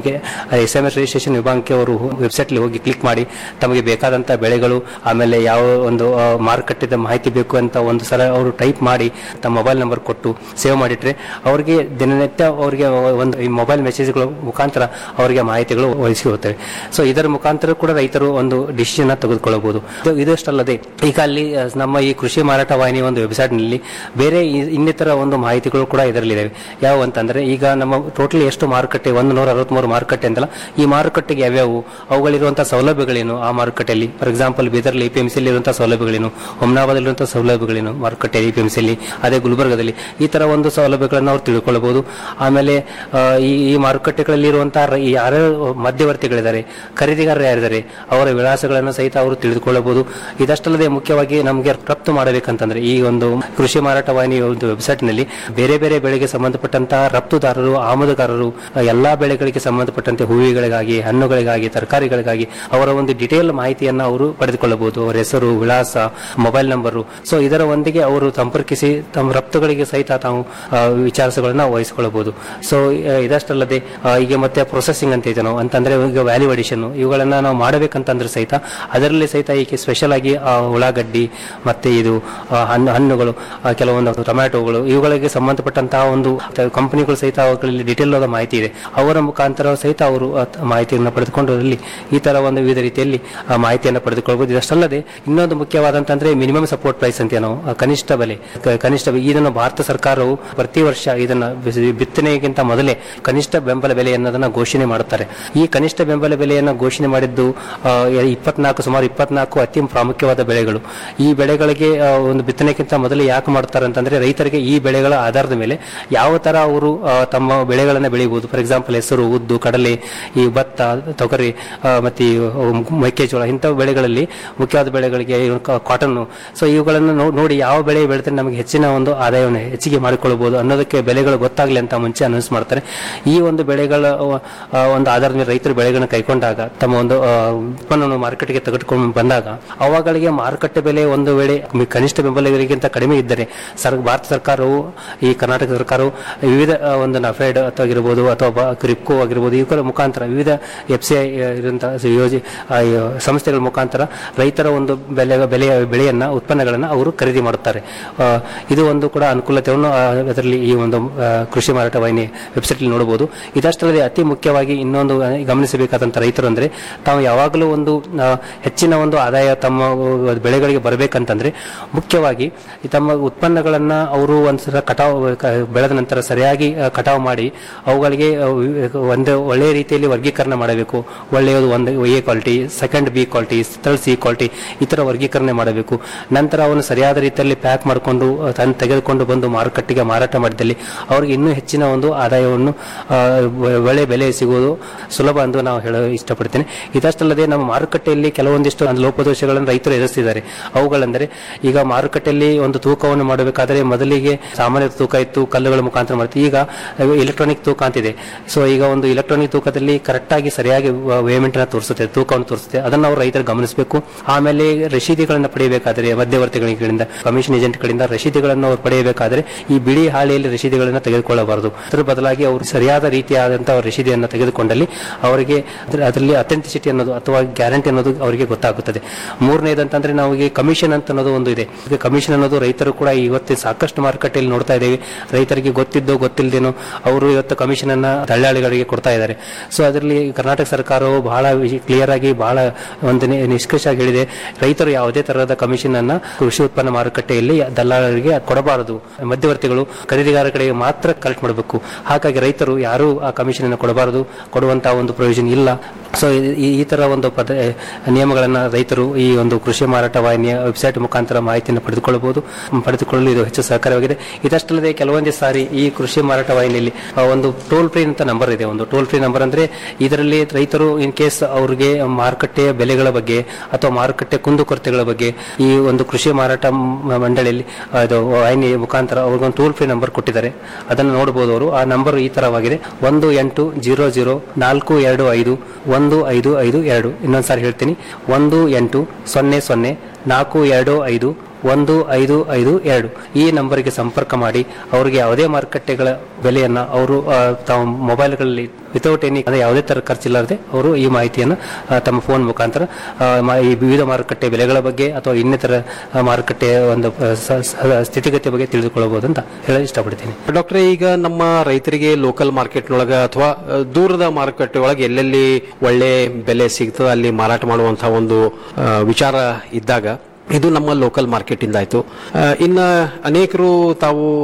H: ಎಸ್ ಎಂ ಎಸ್ ರಿಜಿಸ್ಟ್ರೇಷನ್ ವಿಭಾಗಕ್ಕೆ ಅವರು ವೆಬ್ಸೈಟ್ ಹೋಗಿ ಕ್ಲಿಕ್ ಮಾಡಿ ತಮಗೆ ಬೇಕಾದಂತ ಬೆಳೆಗಳು ಆಮೇಲೆ ಯಾವ ಒಂದು ಆ, ಮಾರುಕಟ್ಟೆದ ಮಾಹಿತಿ ಬೇಕು ಅಂತ ಒಂದು ಸಲ ಅವರು ಟೈಪ್ ಮಾಡಿ ತಮ್ಮ ಮೊಬೈಲ್ ನಂಬರ್ ಕೊಟ್ಟು ಸೇವ್ ಮಾಡಿಟ್ರೆ ಅವರಿಗೆ ದಿನನಿತ್ಯ ಅವರಿಗೆ ಒಂದು ಈ ಮೊಬೈಲ್ ಮೆಸೇಜ್ಗಳ ಮುಖಾಂತರ ಅವರಿಗೆ ಮಾಹಿತಿಗಳು ಒದಗಿಸಿ ಹೋಗ್ತವೆ ಸೊ ಇದರ ಮುಖಾಂತರ ಕೂಡ ರೈತರು ಒಂದು ಡಿಸಿಷನ್ ತೆಗೆದುಕೊಳ್ಳಬಹುದು ಇದು- ಇದಷ್ಟಲ್ಲದೆ ಈಗ ಅಲ್ಲಿ ಆ, ನಮ್ಮ ಈ ಕೃಷಿ ಮಾರಾಟ ವಾಹಿನಿ ಒಂದು ವೆಬ್ಸೈಟ್ ನಲ್ಲಿ ಬೇರೆ ಇ- ಇನ್ನಿತರ ಒಂದು ಮಾಹಿತಿಗಳು ಕೂಡ ಇದರಲ್ಲಿದ್ದಾವೆ ಯಾವ ಅಂತಂದ್ರೆ ಈಗ ನಮ್ಮ ಟೋಟಲ್ ಎಷ್ಟು ಮಾರುಕಟ್ಟೆ ಒಂದು ನೂರ ಅರವತ್ಮೂರು ಮಾರುಕಟ್ಟೆ ಅಂತಲ್ಲ ಈ ಮಾರುಕಟ್ಟೆಗೆ ಯಾವ್ಯಾವು ಅವುಗಳಿರುವಂತಹ ಸೌಲಭ್ಯಗಳೇನು ಆ ಮಾರುಕಟ್ಟೆಯಲ್ಲಿ ಫಾರ್ ಎಕ್ಸಾಂಪಲ್ ಬೀದರ್ಲಿ ಎಪಿಎಂಸಿಯಲ್ಲಿ ಇರುವಂತಹ ಸೌಲಭ್ಯಗಳೇನು ಹೊಮ್ನಾಬಾದಲ್ಲಿರುವಂತಹ ಸೌಲಭ್ಯಗಳೇನು ಮಾರುಕಟ್ಟೆ ಎಪಿಎಂಸಿಯಲ್ಲಿ ಅದೇ ಗುಲ್ಬರ್ಗದಲ್ಲಿ ಈ ತರ ಒಂದು ಸೌಲಭ್ಯಗಳನ್ನು ಅವ್ರು ತಿಳ್ಕೊಳ್ಳಬಹುದು ಆಮೇಲೆ ಆ, ಆ, ಈ ಈ ಮಾರುಕಟ್ಟೆಗಳಲ್ಲಿ ಇರುವಂತಹ ರ- ಈ ಯಾರು ಮಧ್ಯವರ್ತಿಗಳಿದ್ದಾರೆ ಖರೀದಿಗಾರರು ಯಾರಿದ್ದಾರೆ ಅವರ ವಿಳಾಸಗಳನ್ನು ಸಹಿತ ಅವರು ತಿಳಿದುಕೊಳ್ಳಬಹುದು ಇದಷ್ಟಲ್ಲದೆ ಮುಖ್ಯವಾಗಿ ನಮಗೆ ರಫ್ತು ಮಾಡಬೇಕಂತಂದ್ರೆ ಈ ಒಂದು ಕೃಷಿ ಮಾರಾಟ ವಾಹಿನಿ ಒಂದು ವೆಬ್ಸೈಟ್ ನಲ್ಲಿ ಬೇರೆ ಬೇರೆ ಬೆಳೆಗೆ ಸಂಬಂಧಪಟ್ಟಂತಹ ರಫ್ತುದಾರರು ಆಮದುಗಾರರು ಆ, ಎಲ್ಲಾ ಬೆಳೆಗಳಿಗೆ ಸಂಬಂಧಪಟ್ಟಂತೆ ಹೂವಿಗಳಿಗಾಗಿ ಹಣ್ಣುಗಳಿಗಾಗಿ ತರಕಾರಿಗಳಿಗಾಗಿ ಅವರ ಒಂದು ಡಿಟೇಲ್ ಮಾಹಿತಿಯನ್ನ ಅವರು ಪಡೆದುಕೊಳ್ಳಬಹುದು ಅವರ ಹೆಸರು ವಿಳಾಸ ಮೊಬೈಲ್ ನಂಬರು ಸೊ ಇದರ ಒಂದಿಗೆ ಅವರು ಸಂಪರ್ಕಿಸಿ ತಮ್ಮ ರಫ್ತುಗಳಿಗೆ ಸಹಿತ ತಾವು ಆ, ವಿಚಾರಿಸಗಳನ್ನ ವಹಿಸಿಕೊಳ್ಳಬಹುದು ಸೊ ಇದಷ್ಟಲ್ಲದೆ ಆ, ಈಗ ಮತ್ತೆ ಪ್ರೊಸೆಸಿಂಗ್ ಅಂತ ಇದೆ ನಾವು ಅಂತಂದ್ರೆ ಈಗ ವ್ಯಾಲ್ಯೂ ಅಡಿಷನ್ ಇವುಗಳನ್ನ ನಾವು ಮಾಡಬೇಕಂತಂದ್ರೆ ಸಹಿತ ಅದರಲ್ಲಿ ಸಹಿತ ಈಗ ಸ್ಪೆಷಲ್ ಆಗಿ ಆ, ಉಳ್ಳಾಗಡ್ಡಿ ಮತ್ತೆ ಇದು ಆ, ಹಣ್ಣು ಹಣ್ಣುಗಳು ಆ, ಕೆಲವೊಂದು ಟೊಮ್ಯಾಟೋಗಳು ಇವುಗಳಿಗೆ ಸಂಬಂಧಪಟ್ಟಂತಹ ಒಂದು ಕಂಪನಿಗಳು ಸಹಿತ ಅವುಗಳಲ್ಲಿ ಡಿಟೇಲ್ ಆದ ಮಾಹಿತಿ ಇದೆ ಅವರ ಮುಖಾಂತರ ಸಹಿತ ಅವರು ಆ ತ- ಮಾಹಿತಿಯನ್ನು ಪಡೆದುಕೊಂಡು ಅದರಲ್ಲಿ ಈ ತರ ಒಂದು ವಿವಿಧ ರೀತಿಯಲ್ಲಿ ಆ, ಮಾಹಿತಿಯನ್ನು ಪಡೆದುಕೊಳ್ಳಬಹುದು ಇದಷ್ಟಲ್ಲದೆ ಇನ್ನೊಂದು ಮುಖ್ಯವಾದಂತಂದ್ರೆ ಮಿನಿಮಮ್ ಸಪೋರ್ಟ್ ಪ್ರೈಸ್ ಅಂತ ನಾವು ಆ, ಕನಿಷ್ಠ ಬೆಲೆ ಕ- ಕನಿಷ್ಠ ಬೆ- ಇದನ್ನು ಭಾರತ ಸರ್ಕಾರವು ಪ್ರತಿ ವರ್ಷ ಇದನ್ನ ಬಿ- ಬಿತ್ತನೆಗಿಂತ ಮೊದಲೇ ಕನಿಷ್ಠ ಬೆಂಬಲ ಬೆಲೆ ಅನ್ನೋದನ್ನ ಘೋಷಣೆ ಮಾಡುತ್ತಾರೆ ಈ ಕನಿಷ್ಠ ಬೆಂಬಲ ಬೆಲೆಯನ್ನು ಘೋಷಣೆ ಮಾಡಿದ್ದು ಆ, ಇಪ್ಪತ್ನಾಲ್ಕು ಸುಮಾರು ಇಪ್ಪತ್ನಾಲ್ಕು ಅತಿ ಪ್ರಾಮುಖ್ಯವಾದ ಬೆಳೆಗಳು ಈ ಬೆಳೆಗಳಿಗೆ ಆ, ಒಂದು ಬಿತ್ತನೆಗಿಂತ ಮೊದಲೇ ಯಾಕೆ ಮಾಡ್ತಾರೆ ಅಂತಂದ್ರೆ ರೈತರಿಗೆ ಈ ಬೆಳೆಗಳ ಆಧಾರದ ಮೇಲೆ ಯಾವ ತರ ಅವರು ಆ, ತಮ್ಮ ಬೆಳೆಗಳನ್ನ ಬೆಳೆಯಬಹುದು ಫಾರ್ ಎಕ್ಸಾಂಪಲ್ ಹೆಸರು ಉದ್ದು ಕಡಲೆ ಈ ಭತ್ತ ತೊಗರಿ ಆ, ಮತ್ತೆ ಈ, ಅಹ್, ಮೆಕ್ಕೆಜೋಳ ಇಂಥ ಬೆಳೆಗಳಲ್ಲಿ ಮುಖ್ಯವಾದ ಬೆಳೆಗಳಿಗೆ ಕಾಟನ್ ಸೊ ಇವುಗಳನ್ನು ನೋ- ನೋಡಿ ಯಾವ ಬೆಳೆ ಬೆಳೆದ್ರೆ ನಮಗೆ ಹೆಚ್ಚಿನ ಒಂದು ಆದಾಯವನ್ನು ಹೆಚ್ಚಿಗೆ ಮಾಡಿಕೊಳ್ಳಬಹುದು ಅನ್ನೋದಕ್ಕೆ ಬೆಲೆಗಳು ಗೊತ್ತಾಗ್ಲಿ ಅಂತ ಮುಂಚೆ ಅನೌನ್ಸ್ ಮಾಡ್ತಾರೆ ಈ ಒಂದು ಬೆಳೆಗಳ ಆ, ಒಂದು ಆಧಾರದ ಮೇಲೆ ರೈತರು ಬೆಳೆಗಳನ್ನು ಕೈಕೊಂಡಾಗ ತಮ್ಮ ಒಂದು ಆ, ಉತ್ಪನ್ನವನ್ನು ಮಾರುಕಟ್ಟೆಗೆ ತೆಗೆದುಕೊಂಡು ಬಂದಾಗ ಅವುಗಳಿಗೆ ಮಾರುಕಟ್ಟೆ ಬೆಲೆ ಒಂದು ವೇಳೆ ಮಿ- ಕನಿಷ್ಠ ಬೆಂಬಲ ಬೆಲೆಗಿಂತ ಕಡಿಮೆ ಇದ್ದರೆ ಸರ್ ಭಾರತ ಸರ್ಕಾರವು ಈ ಕರ್ನಾಟಕ ಸರ್ಕಾರವು ವಿವಿಧ ಆ, ಒಂದು ನಫೆಡ್ ಅಥವಾ ಆಗಿರ್ಬೋದು ಅಥವಾ ಬ- ಕ್ರಿಪ್ಕೋ ಆಗಿರ್ಬೋದು ಇವುಗಳ ಮುಖಾಂತರ ವಿವಿಧ ಎಫ್ ಸಿ ಐ ಇರುವಂತಹ ಯೋಜನೆ ಆ, ಈ ಸಂಸ್ಥೆಗಳ ಮುಖಾಂತರ ರೈತರ ಒಂದು ಬೆಲೆ ಬೆಲೆಯ ಬೆಳೆಯನ್ನ ಉತ್ಪನ್ನಗಳನ್ನ ಅವರು ಖರೀದಿ ಮಾಡುತ್ತಾರೆ ಆ, ಇದು ಒಂದು ಕೂಡ ಅನುಕೂಲತೆಯನ್ನು ಆ, ಅದರಲ್ಲಿ ಈ ಒಂದು ಆ, ಕೃಷಿ ಮಾರಾಟ ವಾಹಿನಿ ವೆಬ್ಸೈಟ್ ನೋಡಬಹುದು ಇದಷ್ಟಲ್ಲದೆ ಅತಿ ಮುಖ್ಯವಾಗಿ ಇನ್ನೊಂದು ಆ, ಗಮನಿಸಬೇಕಾದಂತ ರೈತರು ಅಂದ್ರೆ ತಾವು ಯಾವಾಗಲೂ ಒಂದು ಆ, ಹೆಚ್ಚಿನ ಒಂದು ಆದಾಯ ತಮ್ಮ ಆ, ಬೆಳೆಗಳಿಗೆ ಬರಬೇಕಂತಂದ್ರೆ ಮುಖ್ಯವಾಗಿ ಈ ತಮ್ಮ ಉತ್ಪನ್ನಗಳನ್ನ ಅವರು ಒಂದ್ಸಲ ಕಟಾವು ಕ- ಬೆಳೆದ ನಂತರ ಸರಿಯಾಗಿ ಆ, ಕಟಾವು ಮಾಡಿ ಅವುಗಳಿಗೆ ಆ, ವಿ- ಒಂದು ಒಳ್ಳೆಯ ರೀತಿಯಲ್ಲಿ ವರ್ಗೀಕರಣ ಮಾಡಬೇಕು ಒಳ್ಳೆಯದು ಒಂದು A quality second B quality third C quality ಈ ತರ ವರ್ಗೀಕರಣ ಮಾಡಬೇಕು ನಂತರ ಅವನು ಸರಿಯಾದ ರೀತಿಯಲ್ಲಿ ಪ್ಯಾಕ್ ಮಾಡಿಕೊಂಡು ತನ್ನ ತೆಗೆದುಕೊಂಡು ಬಂದು ಮಾರುಕಟ್ಟೆಗೆ ಮಾರಾಟ ಮಾಡಿದಲ್ಲಿ ಅವರಿಗೆ ಇನ್ನೂ ಹೆಚ್ಚಿನ ಒಂದು ಆದಾಯವನ್ನು ಆ, ಒ- ಒಳ್ಳೆ ಬೆಲೆ ಸಿಗುವುದು ಸುಲಭ ಎಂದು ನಾವು ಹೇಳಲು ಇಷ್ಟಪಡ್ತೇನೆ ಇದಷ್ಟಲ್ಲದೆ ನಮ್ಮ ಮಾರುಕಟ್ಟೆಯಲ್ಲಿ ಕೆಲವೊಂದಿಷ್ಟು ಒಂದು ಲೋಪದೋಷಗಳನ್ನು ರೈತರು ಎದುರಿಸಿದ್ದಾರೆ ಅವುಗಳೆಂದರೆ ಈಗ ಮಾರುಕಟ್ಟೆಯಲ್ಲಿ ಒಂದು ತೂಕವನ್ನು ಮಾಡಬೇಕಾದರೆ ಮೊದಲಿಗೆ ಸಾಮಾನ್ಯ ತೂಕ ಇತ್ತು ಕಲ್ಲುಗಳ ಮುಖಾಂತರ ಮಾಡ್ತೀವಿ ಈಗ ಎಲೆಕ್ಟ್ರಾನಿಕ್ ತೂಕ ಅಂತಿದೆ ಸೊ ಈಗ ಒಂದು ಎಲೆಕ್ಟ್ರಾನಿಕ್ ತೂಕದಲ್ಲಿ ಕರೆಕ್ಟ್ ಆಗಿ ಸರಿಯಾಗಿ ವೇಮೆಂಟ್ ಅನ್ನ ತೋರಿಸುತ್ತೆ ತೂಕವನ್ನು ತೋರಿಸುತ್ತೆ ಅದನ್ನು ನಾವು ರೈತರು ಗಮನಿಸಬೇಕು ಆಮೇಲೆ ರಶೀದಿಗಳನ್ನು ಪಡೆಯಬೇಕಾದರೆ ಮಧ್ಯವರ್ತಿಗಳಿಂದ ಕಮಿಷನ್ ಏಜೆಂಟ್ಗಳಿಂದ ರಶೀದಿಗಳನ್ನು ಅವರು ಪಡೆಯಬೇಕಾದರೆ ಈ ಬಿಳಿ ಹಾಳೆಯಲ್ಲಿ ರಶೀದಿಗಳನ್ನು ತೆಗೆದುಕೊಳ್ಳಬಾರದು ಅದರ ಬದಲಾಗಿ ಅವರು ಸರಿಯಾದ ರೀತಿಯಾದಂತಹ ರಶೀದಿಯನ್ನು ತೆಗೆದುಕೊಂಡಲ್ಲಿ ಅವರಿಗೆ ಅದ್ರ- ಅದರಲ್ಲಿ ಅಥೆಂಟಿಸಿಟಿ ಅನ್ನೋದು ಅಥವಾ ಗ್ಯಾರಂಟಿ ಅನ್ನೋದು ಅವರಿಗೆ ಗೊತ್ತಾಗುತ್ತದೆ ಮೂರನೇದಂತಂದ್ರೆ ನಾವು ಈಗ ಕಮಿಷನ್ ಅಂತ ಅನ್ನೋದು ಒಂದು ಇದೆ ಈಗ ಕಮಿಷನ್ ಅನ್ನೋದು ರೈತರು ಕೂಡ ಇವತ್ತು ಸಾಕಷ್ಟು ಮಾರುಕಟ್ಟೆಯಲ್ಲಿ ನೋಡ್ತಾ ಇದ್ದೇವೆ ರೈತರಿಗೆ ಗೊತ್ತಿದ್ದೋ ಗೊತ್ತಿಲ್ಲದೇನೋ ಅವರು ಇವತ್ತು ಕಮಿಷನ್ ಅನ್ನ ದಳ್ಳಾಳಿಗಳಿಗೆ ಕೊಡ್ತಾ ಇದ್ದಾರೆ ಸೊ ಅದರಲ್ಲಿ ಕರ್ನಾಟಕ ಸರ್ಕಾರವು ಬಹಳ ಕ್ಲಿಯರ್ ಆಗಿ ಬಹಳ ಒಂದು ನಿ- ನಿಷ್ಕರ್ಷ ಹೇಳಿದೆ ರೈತರು ಯಾವುದೇ ತರಹದ ಕಮಿಷನ್ ಅನ್ನ ಕೃಷಿ ಉತ್ಪನ್ನ ಮಾರುಕಟ್ಟೆಯಲ್ಲಿ ದಲ್ಲಾಳರಿಗೆ ಕೊಡಬಾರದು ಮಧ್ಯವರ್ತಿಗಳು ಖರೀದಿಗಾರ ಕಡೆಗೆ ಮಾತ್ರ ಕಲೆಕ್ಟ್ ಮಾಡಬೇಕು ಹಾಗಾಗಿ ರೈತರು ಯಾರೂ ಆ ಕಮಿಷನ್ ಅನ್ನು ಕೊಡಬಾರದು ಕೊಡುವಂತಹ ಒಂದು ಪ್ರಯೋಜನ ಇಲ್ಲ ಸೊ ಈ- ಈ ತರ ಒಂದು ಪದ ನಿಯಮಗಳನ್ನ ರೈತರು ಈ ಒಂದು ಕೃಷಿ ಮಾರಾಟ ವಾಹಿನಿಯ ವೆಬ್ಸೈಟ್ ಮುಖಾಂತರ ಮಾಹಿತಿಯನ್ನು ಪಡೆದುಕೊಳ್ಳಬಹುದು ಪಡೆದುಕೊಳ್ಳಲು ಇದು ಹೆಚ್ಚು ಸಹಕಾರವಾಗಿದೆ ಇದಷ್ಟಲ್ಲದೆ ಕೆಲವೊಂದೇ ಸಾರಿ ಈ ಕೃಷಿ ಮಾರಾಟ ವಾಹಿನಿಯಲ್ಲಿ ಆ, ಒಂದು ಟೋಲ್ ಫ್ರೀ ಅಂತ ನಂಬರ್ ಇದೆ ಒಂದು ಟೋಲ್ ಫ್ರೀ ನಂಬರ್ ಅಂದ್ರೆ ಇದರಲ್ಲಿ ರೈತರು ಇನ್ ಕೇಸ್ ಅವರಿಗೆ ಮಾರುಕಟ್ಟೆಯ ಬೆಲೆಗಳ ಬಗ್ಗೆ ಅಥವಾ ಮಾರುಕಟ್ಟೆ ಕುಂದುಕೊರತೆಗಳ ಬಗ್ಗೆ ಈ ಒಂದು ಕೃಷಿ ಮಾರಾಟ ಮ- ಮಂಡಳಿಯಲ್ಲಿ ಅದು ವಾಹಿನಿ ಮುಖಾಂತರ ಅವ್ರಿಗೊಂದು ಟೋಲ್ ಫ್ರೀ ನಂಬರ್ ಕೊಟ್ಟಿದ್ದಾರೆ ಅದನ್ನು ನೋಡಬಹುದು ಅವರು ಆ ನಂಬರ್ ಈ ತರವಾಗಿದೆ ಒಂದು ಎಂಟು ಜೀರೋ ಜೀರೋ ನಾಲ್ಕು ಎರಡು ಐದು ಒಂದು ಐದು ಐದು ಎರಡು ಇನ್ನೊಂದ್ಸಾರಿ ಹೇಳ್ತೀನಿ ಒಂದು ಎಂಟು ಸೊನ್ನೆ ಸೊನ್ನೆ ನಾಲ್ಕು ಎರಡು ಐದು ಒಂದು ಐದು ಐದು ಎರಡು ಈ ನಂಬರ್ಗೆ ಸಂಪರ್ಕ ಮಾಡಿ ಅವರಿಗೆ ಯಾವುದೇ ಮಾರುಕಟ್ಟೆಗಳ ಬೆಲೆಯನ್ನ ಅವರು ಆ, ತಮ್ಮ ಮೊಬೈಲ್ಗಳಲ್ಲಿ ವಿತೌಟ್ ಎನಿ ಅಂದ್ರೆ ಯಾವುದೇ ತರ ಖರ್ಚಿಲ್ಲದೆ ಅವರು ಈ ಮಾಹಿತಿಯನ್ನು ಆ, ತಮ್ಮ ಫೋನ್ ಮುಖಾಂತರ ಆ, ಮಾ- ಈ ವಿವಿಧ ಮಾರುಕಟ್ಟೆ ಬೆಲೆಗಳ ಬಗ್ಗೆ ಅಥವಾ ಇನ್ನಿತರ ಆ, ಮಾರುಕಟ್ಟೆಯ ಒಂದು ಆ, ಸ- ಸ- ಸ್ಥಿತಿಗತಿ ಬಗ್ಗೆ ತಿಳಿದುಕೊಳ್ಳಬಹುದು ಅಂತ ಹೇಳಲು ಇಷ್ಟಪಡ್ತೀನಿ
F: ಡಾಕ್ಟ್ರೆ ಈಗ ನಮ್ಮ ರೈತರಿಗೆ ಲೋಕಲ್ ಮಾರ್ಕೆಟ್ನೊಳಗ ಅಥವಾ ಅ, ದೂರದ ಮಾರುಕಟ್ಟೆ ಒಳಗೆ ಎಲ್ಲೆಲ್ಲಿ ಒಳ್ಳೆ ಬೆಲೆ ಸಿಗ್ತದೆ ಅಲ್ಲಿ ಮಾರಾಟ ಮಾಡುವಂತಹ ಒಂದು ಅ, ವಿಚಾರ ಇದ್ದಾಗ ಇದು ನಮ್ಮ ಲೋಕಲ್ ಮಾರ್ಕೆಟ್ ಇಂದ ಆಯ್ತು ಅ, ಇನ್ನ ಅನೇಕರು ತಾವು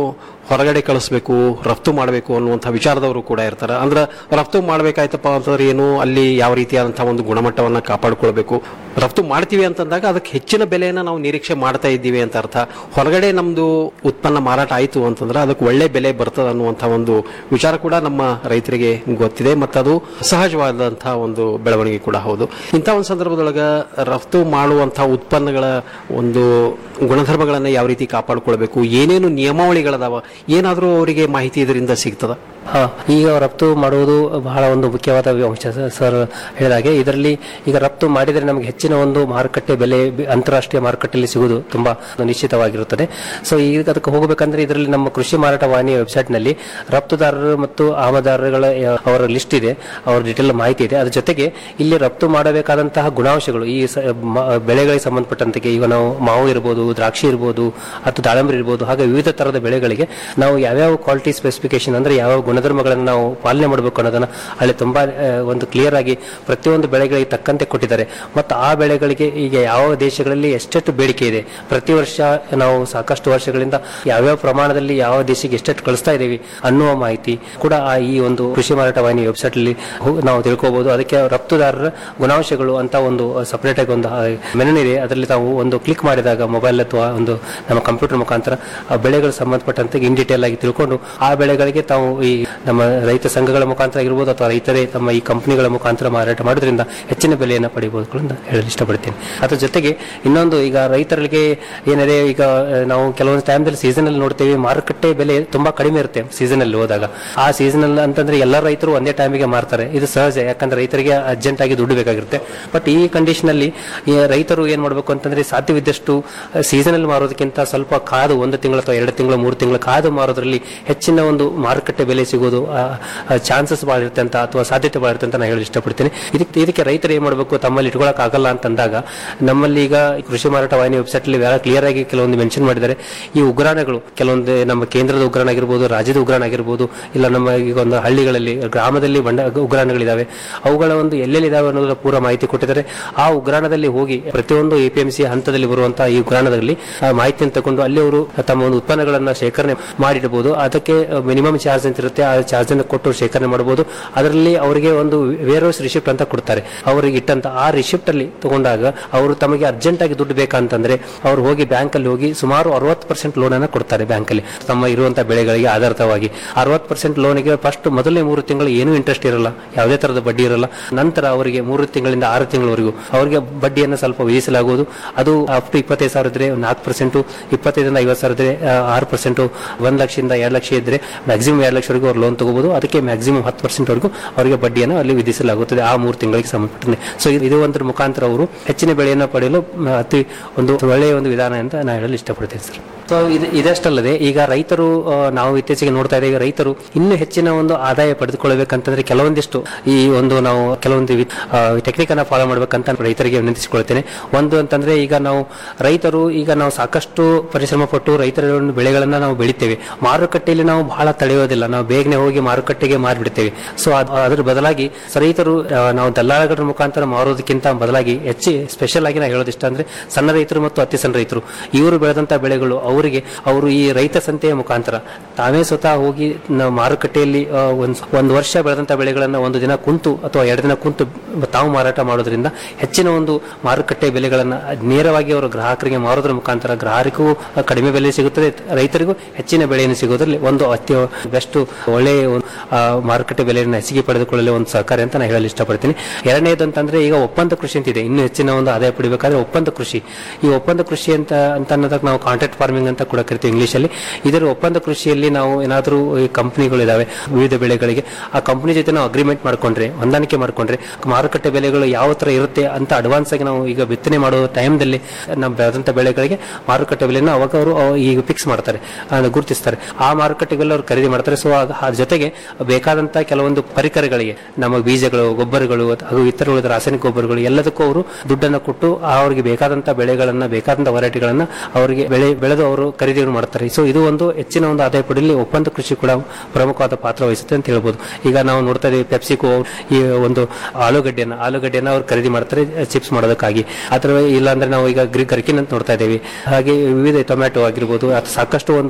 F: ಹೊರಗಡೆ ಕಳಿಸ್ಬೇಕು ರಫ್ತು ಮಾಡಬೇಕು ಅನ್ನುವಂಥ ವಿಚಾರದವರು ಕೂಡ ಇರ್ತಾರೆ ಅಂದ್ರೆ ರಫ್ತು ಮಾಡ್ಬೇಕಾಯ್ತಪ್ಪ ಅಂತಂದ್ರೆ ಏನು ಅಲ್ಲಿ ಯಾವ ರೀತಿಯಾದಂತಹ ಒಂದು ಗುಣಮಟ್ಟವನ್ನ ಕಾಪಾಡಿಕೊಳ್ಬೇಕು ರಫ್ತು ಮಾಡ್ತೀವಿ ಅಂತಂದಾಗ ಅದಕ್ಕೆ ಹೆಚ್ಚಿನ ಬೆಲೆಯನ್ನ ನಾವು ನಿರೀಕ್ಷೆ ಮಾಡ್ತಾ ಇದ್ದೀವಿ ಅಂತ ಅರ್ಥ ಹೊರಗಡೆ ನಮ್ದು ಉತ್ಪನ್ನ ಮಾರಾಟ ಆಯಿತು ಅಂತಂದ್ರೆ ಅದಕ್ಕೆ ಒಳ್ಳೆ ಬೆಲೆ ಬರ್ತದೆ ಅನ್ನುವಂಥ ಒಂದು ವಿಚಾರ ಕೂಡ ನಮ್ಮ ರೈತರಿಗೆ ಗೊತ್ತಿದೆ ಮತ್ತು ಅದು ಸಹಜವಾದಂತಹ ಒಂದು ಬೆಳವಣಿಗೆ ಕೂಡ ಹೌದು ಇಂಥ ಒಂದು ಸಂದರ್ಭದೊಳಗ ರಫ್ತು ಮಾಡುವಂತಹ ಉತ್ಪನ್ನಗಳ ಒಂದು ಗುಣಧರ್ಮಗಳನ್ನ ಯಾವ ರೀತಿ ಕಾಪಾಡಿಕೊಳ್ಬೇಕು ಏನೇನು ನಿಯಮಾವಳಿಗಳದಾವ ಏನಾದರೂ ಅವರಿಗೆ ಮಾಹಿತಿ ಇದರಿಂದ ಸಿಗ್ತದ
H: ಹಾ ಈಗ ರಫ್ತು ಮಾಡುವುದು ಬಹಳ ಒಂದು ಮುಖ್ಯವಾದ ಅಂಶ ಸ- ಸರ್ ಹೇಳಿದಾಗೆ ಇದರಲ್ಲಿ ಈಗ ರಫ್ತು ಮಾಡಿದರೆ ನಮಗೆ ಹೆಚ್ಚಿನ ಒಂದು ಮಾರುಕಟ್ಟೆ ಬೆಲೆ ಬಿ- ಅಂತಾರಾಷ್ಟ್ರೀಯ ಮಾರುಕಟ್ಟೆಯಲ್ಲಿ ಸಿಗುವುದು ತುಂಬಾ ನಿಶ್ಚಿತವಾಗಿರುತ್ತದೆ ಸೊ ಈಗ ಅದಕ್ಕೆ ಹೋಗಬೇಕಂದ್ರೆ ಇದರಲ್ಲಿ ನಮ್ಮ ಕೃಷಿ ಮಾರಾಟ ವಾಹಿನಿಯ ವೆಬ್ಸೈಟ್ ನಲ್ಲಿ ರಫ್ತುದಾರರು ಮತ್ತು ಆಮದಾರರುಗಳ ಯ- ಅವರ ಲಿಸ್ಟ್ ಇದೆ ಅವರ ಡೀಟೇಲ್ ಮಾಹಿತಿ ಇದೆ ಅದ್ರ ಜೊತೆಗೆ ಇಲ್ಲಿ ರಫ್ತು ಮಾಡಬೇಕಾದಂತಹ ಗುಣಾಂಶಗಳು ಈ ಸ- ಮ- ಬೆಳೆಗಳಿಗೆ ಸಂಬಂಧಪಟ್ಟಂತೆ ಈಗ ನಾವು ಮಾವು ಇರ್ಬೋದು ದ್ರಾಕ್ಷಿ ಇರ್ಬೋದು ಅಥವಾ ದಾಳಂಬರಿ ಇರ್ಬೋದು ಹಾಗೆ ವಿವಿಧ ತರದ ಬೆಳೆಗಳಿಗೆ ನಾವು ಯಾವ್ಯಾವ ಕ್ವಾಲಿಟಿ ಸ್ಪೆಸಿಫಿಕೇಶನ್ ಅಂದ್ರೆ ಯಾವ ಗುಣಧರ್ಮಗಳನ್ನು ನಾವು ಪಾಲನೆ ಮಾಡಬೇಕು ಅನ್ನೋದನ್ನ ಅಲ್ಲಿ ತುಂಬಾ ಆ, ಒಂದು ಕ್ಲಿಯರ್ ಆಗಿ ಪ್ರತಿಯೊಂದು ಬೆಳೆಗಳಿಗೆ ತಕ್ಕಂತೆ ಕೊಟ್ಟಿದ್ದಾರೆ ಮತ್ತು ಆ ಬೆಳೆಗಳಿಗೆ ಈಗ ಯಾವ ದೇಶಗಳಲ್ಲಿ ಎಷ್ಟೆಷ್ಟು ಬೇಡಿಕೆ ಇದೆ ಪ್ರತಿ ವರ್ಷ ನಾವು ಸಾಕಷ್ಟು ವರ್ಷಗಳಿಂದ ಯಾವ್ಯಾವ ಪ್ರಮಾಣದಲ್ಲಿ ಯಾವ ದೇಶಕ್ಕೆ ಎಷ್ಟೆಷ್ಟು ಕಳಿಸ್ತಾ ಇದ್ದೀವಿ ಅನ್ನುವ ಮಾಹಿತಿ ಕೂಡ ಆ ಈ ಒಂದು ಕೃಷಿ ಮಾರಾಟ ವಾಹಿನಿ ವೆಬ್ಸೈಟ್ ಅಲ್ಲಿ ಹೋ- ನಾವು ತಿಳ್ಕೋಬಹುದು ಅದಕ್ಕೆ ರಫ್ತುದಾರರ ಗುಣಾಂಶಗಳು ಅಂತ ಒಂದು ಸಪರೇಟ್ ಆಗಿ ಒಂದು ಮೆನು ಇದೆ ಅದರಲ್ಲಿ ತಾವು ಒಂದು ಕ್ಲಿಕ್ ಮಾಡಿದಾಗ ಮೊಬೈಲ್ ಅಥವಾ ಒಂದು ನಮ್ಮ ಕಂಪ್ಯೂಟರ್ ಮುಖಾಂತರ ಆ ಬೆಳೆಗಳು ಸಂಬಂಧಪಟ್ಟಂತೆ ಇನ್ ಡೀಟೇಲ್ ಆಗಿ ತಿಳ್ಕೊಂಡು ಆ ಬೆಳೆಗಳಿಗೆ ತಾವು ಈ ನಮ್ಮ ರೈತ ಸಂಘಗಳ ಮುಖಾಂತರ ಆಗಿರ್ಬೋದು ಅಥವಾ ರೈತರೇ ತಮ್ಮ ಈ ಕಂಪನಿಗಳ ಮುಖಾಂತರ ಮಾರಾಟ ಮಾಡೋದ್ರಿಂದ ಹೆಚ್ಚಿನ ಬೆಲೆಯನ್ನು ಪಡಿಬಹುದು ಅಂತ ಹೇಳಲು ಇಷ್ಟಪಡ್ತೀನಿ ಅದ್ರ ಜೊತೆಗೆ ಇನ್ನೊಂದು ಈಗ ರೈತರಿಗೆ ಏನಿದೆ ಈಗ ಆ, ನಾವು ಕೆಲವೊಂದು ಟೈಮ್ದಲ್ಲಿ ಸೀಸನ್ ಅಲ್ಲಿ ನೋಡ್ತೇವೆ ಮಾರುಕಟ್ಟೆ ಬೆಲೆ ತುಂಬಾ ಕಡಿಮೆ ಇರುತ್ತೆ ಸೀಸನ್ ಅಲ್ಲಿ ಹೋದಾಗ ಆ ಸೀಸನ್ ಅಲ್ಲಿ ಅಂತಂದ್ರೆ ಎಲ್ಲ ರೈತರು ಒಂದೇ ಟೈಮಿಗೆ ಮಾರ್ತಾರೆ ಇದು ಸಹಜ ಯಾಕಂದ್ರೆ ರೈತರಿಗೆ ಅರ್ಜೆಂಟ್ ಆಗಿ ದುಡ್ಡು ಬೇಕಾಗಿರುತ್ತೆ ಬಟ್ ಈ ಕಂಡೀಷನ್ ಅಲ್ಲಿ ಈ ರೈತರು ಏನ್ ಮಾಡಬೇಕು ಅಂತಂದ್ರೆ ಸಾಧ್ಯವಿದ್ದಷ್ಟು ಸೀಸನ್ ಅಲ್ಲಿ ಮಾರೋದಕ್ಕಿಂತ ಸ್ವಲ್ಪ ಕಾದು ಒಂದು ತಿಂಗಳು ಅಥವಾ ಎರಡು ತಿಂಗಳು ಮೂರು ತಿಂಗಳು ಕಾದು ಮಾರೋದ್ರಲ್ಲಿ ಹೆಚ್ಚಿನ ಒಂದು ಮಾರುಕಟ್ಟೆ ಬೆಲೆ ಸಿಗೋದು ಚಾನ್ಸಸ್ ಭಾಳ ಇರುತ್ತೆ ಅಂತ ಅಥವಾ ಸಾಧ್ಯತೆ ಭಾಳ ಇರುತ್ತೆ ಅಂತ ನಾನು ಹೇಳಲು ಇಷ್ಟಪಡ್ತೀನಿ ಇದಕ್ಕೆ ಇದಕ್ಕೆ ರೈತರು ಏನ್ ಮಾಡಬೇಕು ತಮ್ಮಲ್ಲಿ ಇಟ್ಕೊಳಕ್ ಆಗಲ್ಲ ಅಂತಂದಾಗ ನಮ್ಮಲ್ಲಿ ಈಗ ಕೃಷಿ ಮಾರಾಟ ವಾಹಿನಿ ವೆಬ್ಸೈಟ್ ಅಲ್ಲಿ ಬಹಳ ಕ್ಲಿಯರ್ ಆಗಿ ಕೆಲವೊಂದು ಮೆನ್ಷನ್ ಮಾಡಿದ್ದಾರೆ ಈ ಉಗ್ರಾಣಗಳು ಕೆಲವೊಂದು ನಮ್ಮ ಕೇಂದ್ರದ ಉಗ್ರಾಣ ಆಗಿರ್ಬೋದು ರಾಜ್ಯದ ಉಗ್ರಾಣ ಆಗಿರ್ಬೋದು ಇಲ್ಲ ನಮ್ಮ ಈಗ ಒಂದು ಹಳ್ಳಿಗಳಲ್ಲಿ ಗ್ರಾಮದಲ್ಲಿ ಬಂಡ ಉಗ್ರಾಣಗಳಿದಾವೆ ಅವುಗಳ ಒಂದು ಎಲ್ಲೆಲ್ಲಿದಾವೆ ಅನ್ನೋದರ ಪೂರ ಮಾಹಿತಿ ಕೊಟ್ಟಿದ್ದಾರೆ ಆ ಉಗ್ರಾಣದಲ್ಲಿ ಹೋಗಿ ಪ್ರತಿಯೊಂದು ಎಪಿಎಂಸಿ ಹಂತದಲ್ಲಿ ಬರುವಂತಹ ಈ ಉಗ್ರಾಣದಲ್ಲಿ ಆ ಮಾಹಿತಿಯನ್ನು ತಗೊಂಡು ಅಲ್ಲಿ ಅವರು ತಮ್ಮ ಒಂದು ಉತ್ಪನ್ನಗಳನ್ನ ಶೇಖರಣೆ ಮಾಡಿಡಬಹುದು ಅದಕ್ಕೆ ಮಿನಿಮಮ್ ಚಾರ್ಜ್ ಅಂತ ಇರುತ್ತೆ ಆ ಚಾರ್ಜ್ ಅನ್ನು ಕೊಟ್ಟು ಶೇಖರಣೆ ಮಾಡಬಹುದು ಅದರಲ್ಲಿ ಅವರಿಗೆ ಒಂದು ವೇರ್ ಹೌಸ್ ರಿಸಿಪ್ಟ್ ಅಂತ ಕೊಡ್ತಾರೆ ಅವರಿಗೆ ಇಟ್ಟಂತ ಆ ರಿಸಿಪ್ಟ್ ಅಲ್ಲಿ ತಗೊಂಡಾಗ ಅವರು ತಮಗೆ ಅರ್ಜೆಂಟ್ ಆಗಿ ದುಡ್ಡು ಬೇಕಂತಂದ್ರೆ ಅವ್ರು ಹೋಗಿ ಬ್ಯಾಂಕ್ ಅಲ್ಲಿ ಹೋಗಿ ಸುಮಾರು ಅರವತ್ತು ಪರ್ಸೆಂಟ್ ಲೋನ್ ಅನ್ನ ಕೊಡ್ತಾರೆ ಬ್ಯಾಂಕ್ ಅಲ್ಲಿ ತಮ್ಮ ಇರುವಂತಹ ಬೆಳೆಗಳಿಗೆ ಆಧಾರಿತವಾಗಿ ಅರವತ್ತು ಪರ್ಸೆಂಟ್ ಲೋನ್ಗೆ ಫಸ್ಟ್ ಮೊದಲನೇ ಮೂರು ತಿಂಗಳು ಏನೂ ಇಂಟ್ರೆಸ್ಟ್ ಇರಲ್ಲ ಯಾವುದೇ ತರದ ಬಡ್ಡಿ ಇರಲ್ಲ ನಂತರ ಅವರಿಗೆ ಮೂರು ತಿಂಗಳಿಂದ ಆರು ತಿಂಗಳವರೆಗೂ ಅವರಿಗೆ ಬಡ್ಡಿಯನ್ನು ಸ್ವಲ್ಪ ವಿಧಿಸಲಾಗುವುದು ಅದು ಅಪ್ ಟು ಇಪ್ಪತ್ತೈದು ಸಾವಿರ ಇದ್ರೆ ನಾಲ್ಕು ಪರ್ಸೆಂಟ್ ಇಪ್ಪತ್ತೈದರಿಂದ ಐವತ್ತು ಸಾವಿರ ಇದ್ರೆ ಆ, ಆರು ಪರ್ಸೆಂಟ್ ಒಂದ್ ಲಕ್ಷದಿಂದ ಎರಡು ಲಕ್ಷ ಇದ್ರೆ ಮ್ಯಾಕ್ಸಿಮಮ್ ಎರಡು ಲಕ್ಷವರೆಗೂ ಅವ್ರು ಲೋನ್ ತಗೋಬಹುದು ಅದಕ್ಕೆ ಮ್ಯಾಕ್ಸಿಮಮ್ ಹತ್ತು ಪರ್ಸೆಂಟ್ ವರೆಗೂ ಅವರಿಗೆ ಬಡ್ಡಿಯನ್ನು ಅಲ್ಲಿ ವಿಧಿಸಲಾಗುತ್ತದೆ ಆ ಮೂರು ತಿಂಗಳಿಗೆ ಸಂಬಂಧಪಟ್ಟಂತೆ ಸೊ ಇದು ಒಂದರ ಮುಖಾಂತರ ಅವರು ಹೆಚ್ಚಿನ ಬೆಳೆಯನ್ನು ಪಡೆಯಲು ಮ, ಅತಿ ಒಂದು ಒಳ್ಳೆಯ ಒಂದು ವಿಧಾನ ಅಂತ ನಾನು ಹೇಳಲು ಇಷ್ಟಪಡ್ತೇನೆ ಸರ್ ಸೊ ಇದು ಇದಷ್ಟಲ್ಲದೆ ಈಗ ರೈತರು ಆ, ನಾವು ಇತ್ತೀಚೆಗೆ ನೋಡ್ತಾ ಇದ್ದೇವೆ ರೈತರು ಇನ್ನೂ ಹೆಚ್ಚಿನ ಒಂದು ಆದಾಯ ಪಡೆದುಕೊಳ್ಳಬೇಕಂತಂದ್ರೆ ಕೆಲವೊಂದಿಷ್ಟು ಈ ಒಂದು ನಾವು ಕೆಲವೊಂದು ಟೆಕ್ನಿಕ್ ಅನ್ನ ಫಾಲೋ ಮಾಡ್ಬೇಕಂತ ರೈತರಿಗೆ ವಿನಂತಿಸಿಕೊಳ್ತೇನೆ ಒಂದು ಅಂತಂದ್ರೆ ಈಗ ನಾವು ರೈತರು ಈಗ ನಾವು ಸಾಕಷ್ಟು ಪರಿಶ್ರಮ ಪಟ್ಟು ರೈತರ ಒಂದು ಬೆಳೆಗಳನ್ನ ನಾವು ಬೆಳಿತೇವೆ ಮಾರುಕಟ್ಟೆಯಲ್ಲಿ ನಾವು ಬಹಳ ತಡೆಯೋದಿಲ್ಲ ನಾವು ಬೇಗನೆ ಹೋಗಿ ಮಾರುಕಟ್ಟೆಗೆ ಮಾರಿಬಿಡ್ತೇವೆ ಸೊ ಅದ್ರ ಬದಲಾಗಿ ಸ- ರೈತರು ಆ, ನಾವು ದಲ್ಲಾಳಗಳ ಮುಖಾಂತರ ಮಾರೋದಕ್ಕಿಂತ ಬದಲಾಗಿ ಹೆಚ್ಚು ಸ್ಪೆಷಲ್ ಆಗಿ ನಾವು ಹೇಳೋದಿಷ್ಟ ಅಂದ್ರೆ ಸಣ್ಣ ರೈತರು ಮತ್ತು ಅತಿ ಸಣ್ಣ ರೈತರು ಇವರು ಬೆಳೆದಂತ ಬೆಳೆಗಳು ಅವರಿಗೆ ಅವರು ಈ ರೈತ ಸಂತೆಯ ಮುಖಾಂತರ ತಾವೇ ಸ್ವತಃ ಹೋಗಿ ನಾವು ಮಾರುಕಟ್ಟೆಯಲ್ಲಿ ಆ, ಒಂದ್ ಒಂದು ವರ್ಷ ಬೆಳೆದಂತ ಬೆಳೆಗಳನ್ನ ಒಂದು ದಿನ ಕುಂತು ಅಥವಾ ಎರಡು ದಿನ ಕುಂತು ತಾವು ಮಾರಾಟ ಮಾಡೋದ್ರಿಂದ ಹೆಚ್ಚಿನ ಒಂದು ಮಾರುಕಟ್ಟೆ ಬೆಲೆಗಳನ್ನ ನೇರವಾಗಿ ಅವರು ಗ್ರಾಹಕರಿಗೆ ಮಾರೋದ್ರ ಮುಖಾಂತರ ಗ್ರಾಹಕರಿಗೂ ಕಡಿಮೆ ಬೆಲೆ ಸಿಗುತ್ತದೆ ರೈತರಿಗೂ ಹೆಚ್ಚಿನ ಬೆಲೆಯನ್ನು ಸಿಗೋದ್ರಲ್ಲಿ ಒಂದು ಅತ್ಯ ಬೆಸ್ಟ್ ಒಳ್ಳೆಯ ಒಂದು, ಆ, ಮಾರುಕಟ್ಟೆ ಬೆಲೆಯನ್ನು ಹೆಚ್ಚಿಗೆ ಪಡೆದುಕೊಳ್ಳಲು ಒಂದು ಸಹಕಾರಿ ಅಂತ ನಾನು ಹೇಳಲು ಇಷ್ಟಪಡ್ತೀನಿ ಎರಡನೇದು ಅಂತಂದ್ರೆ ಈಗ ಒಪ್ಪಂದ ಕೃಷಿ ಅಂತಿದೆ ಇನ್ನೂ ಹೆಚ್ಚಿನ ಒಂದು ಆದಾಯ ಪಡಿಬೇಕಾದ್ರೆ ಒಪ್ಪಂದ ಕೃಷಿ ಈ ಒಪ್ಪಂದ ಕೃಷಿ ಅಂತ ಅಂತ ಅನ್ನೋದಕ್ಕೆ ನಾವು ಕಾಂಟ್ರಾಕ್ಟ್ ಫಾರ್ಮಿಂಗ್ ಅಂತ ಕೂಡ ಕರಿತೀವಿ ಇಂಗ್ಲಿಷ್ ಅಲ್ಲಿ ಇದರ ಒಪ್ಪಂದ ಕೃಷಿಯಲ್ಲಿ ನಾವು ಏನಾದರೂ ಈ ಕಂಪನಿಗಳು ಇದಾವೆ ವಿವಿಧ ಬೆಳೆಗಳಿಗೆ ಆ ಕಂಪನಿ ಜೊತೆ ನಾವು ಅಗ್ರಿಮೆಂಟ್ ಮಾಡ್ಕೊಂಡ್ರೆ ಹೊಂದಾಣಿಕೆ ಮಾಡ್ಕೊಂಡ್ರೆ ಮಾರುಕಟ್ಟೆ ಬೆಲೆಗಳು ಯಾವ ತರ ಇರುತ್ತೆ ಅಂತ ಅಡ್ವಾನ್ಸ್ ಆಗಿ ನಾವು ಈಗ ಬಿತ್ತನೆ ಮಾಡೋ ಟೈಮ್ದಲ್ಲಿ ನಮ್ಮ ಬೆಳೆದಂತ ಬೆಳೆಗಳಿಗೆ ಮಾರುಕಟ್ಟೆ ಬೆಲೆಯನ್ನು ಅವಾಗ ಅವರು ಈಗ ಫಿಕ್ಸ್ ಮಾಡ್ತಾರೆ ಅದನ್ನ ಗುರುತಿಸ್ತಾರೆ ಆ ಮಾರುಕಟ್ಟೆ ಬೆಲೆ ಅವರು ಖರೀದಿ ಮಾಡ್ತಾರೆ ಸೊ ಅದ್ರ ಜೊತೆಗೆ ಬೇಕಾದಂತ ಕೆಲವೊಂದು ಪರಿಕರಗಳಿಗೆ ನಮ್ಮ ಬೀಜಗಳು ಗೊಬ್ಬರಗಳು ಹಾಗೂ ಇತರ ಉಳಿದ ರಾಸಾಯನಿಕ ಗೊಬ್ಬರಗಳು ಎಲ್ಲದಕ್ಕೂ ಅವರು ದುಡ್ಡನ್ನು ಕೊಟ್ಟು ಅವರಿಗೆ ಬೇಕಾದಂತ ಬೆಳೆಗಳನ್ನ ಬೇಕಾದಂತ ವೆರೈಟಿಗಳನ್ನ ಅವರಿಗೆ ಬೆಳೆ ಬೆಳೆದು ಅವರು ಖರೀದಿಯನ್ನು ಮಾಡ್ತಾರೆ ಸೊ ಇದು ಒಂದು ಹೆಚ್ಚಿನ ಒಂದು ಆದಾಯ ಪಡೆಯಲಿ ಒಪ್ಪಂದ ಕೃಷಿ ಕೂಡ ಪ್ರಮುಖವಾದ ಪಾತ್ರ ವಹಿಸುತ್ತೆ ಅಂತ ಹೇಳ್ಬೋದು ಈಗ ನಾವು ನೋಡ್ತಾ ಇದೀವಿ ಪೆಪ್ಸಿಕೋ ಈ ಒಂದು ಆಲೂಗಡ್ಡೆಯನ್ನ ಆಲೂಗಡ್ಡೆಯನ್ನ ಅವ್ರು ಖರೀದಿ ಮಾಡ್ತಾರೆ ಚಿಪ್ಸ್ ಮಾಡೋದಕ್ಕಾಗಿ ಅಥವಾ ಇಲ್ಲಾಂದ್ರೆ ನಾವು ಈಗ ಗ್ರೀಕ್ ಗರ್ಕಿನ್ ಅಂತ ನೋಡ್ತಾ ಇದ್ದೀವಿ ಹಾಗೆ ವಿವಿಧ ಟೊಮ್ಯಾಟೊ ಆಗಿರ್ಬೋದು ಅಥವಾ ಸಾಕಷ್ಟು ಒಂದು ರಿಟೇಲ್ ಶಾಪ್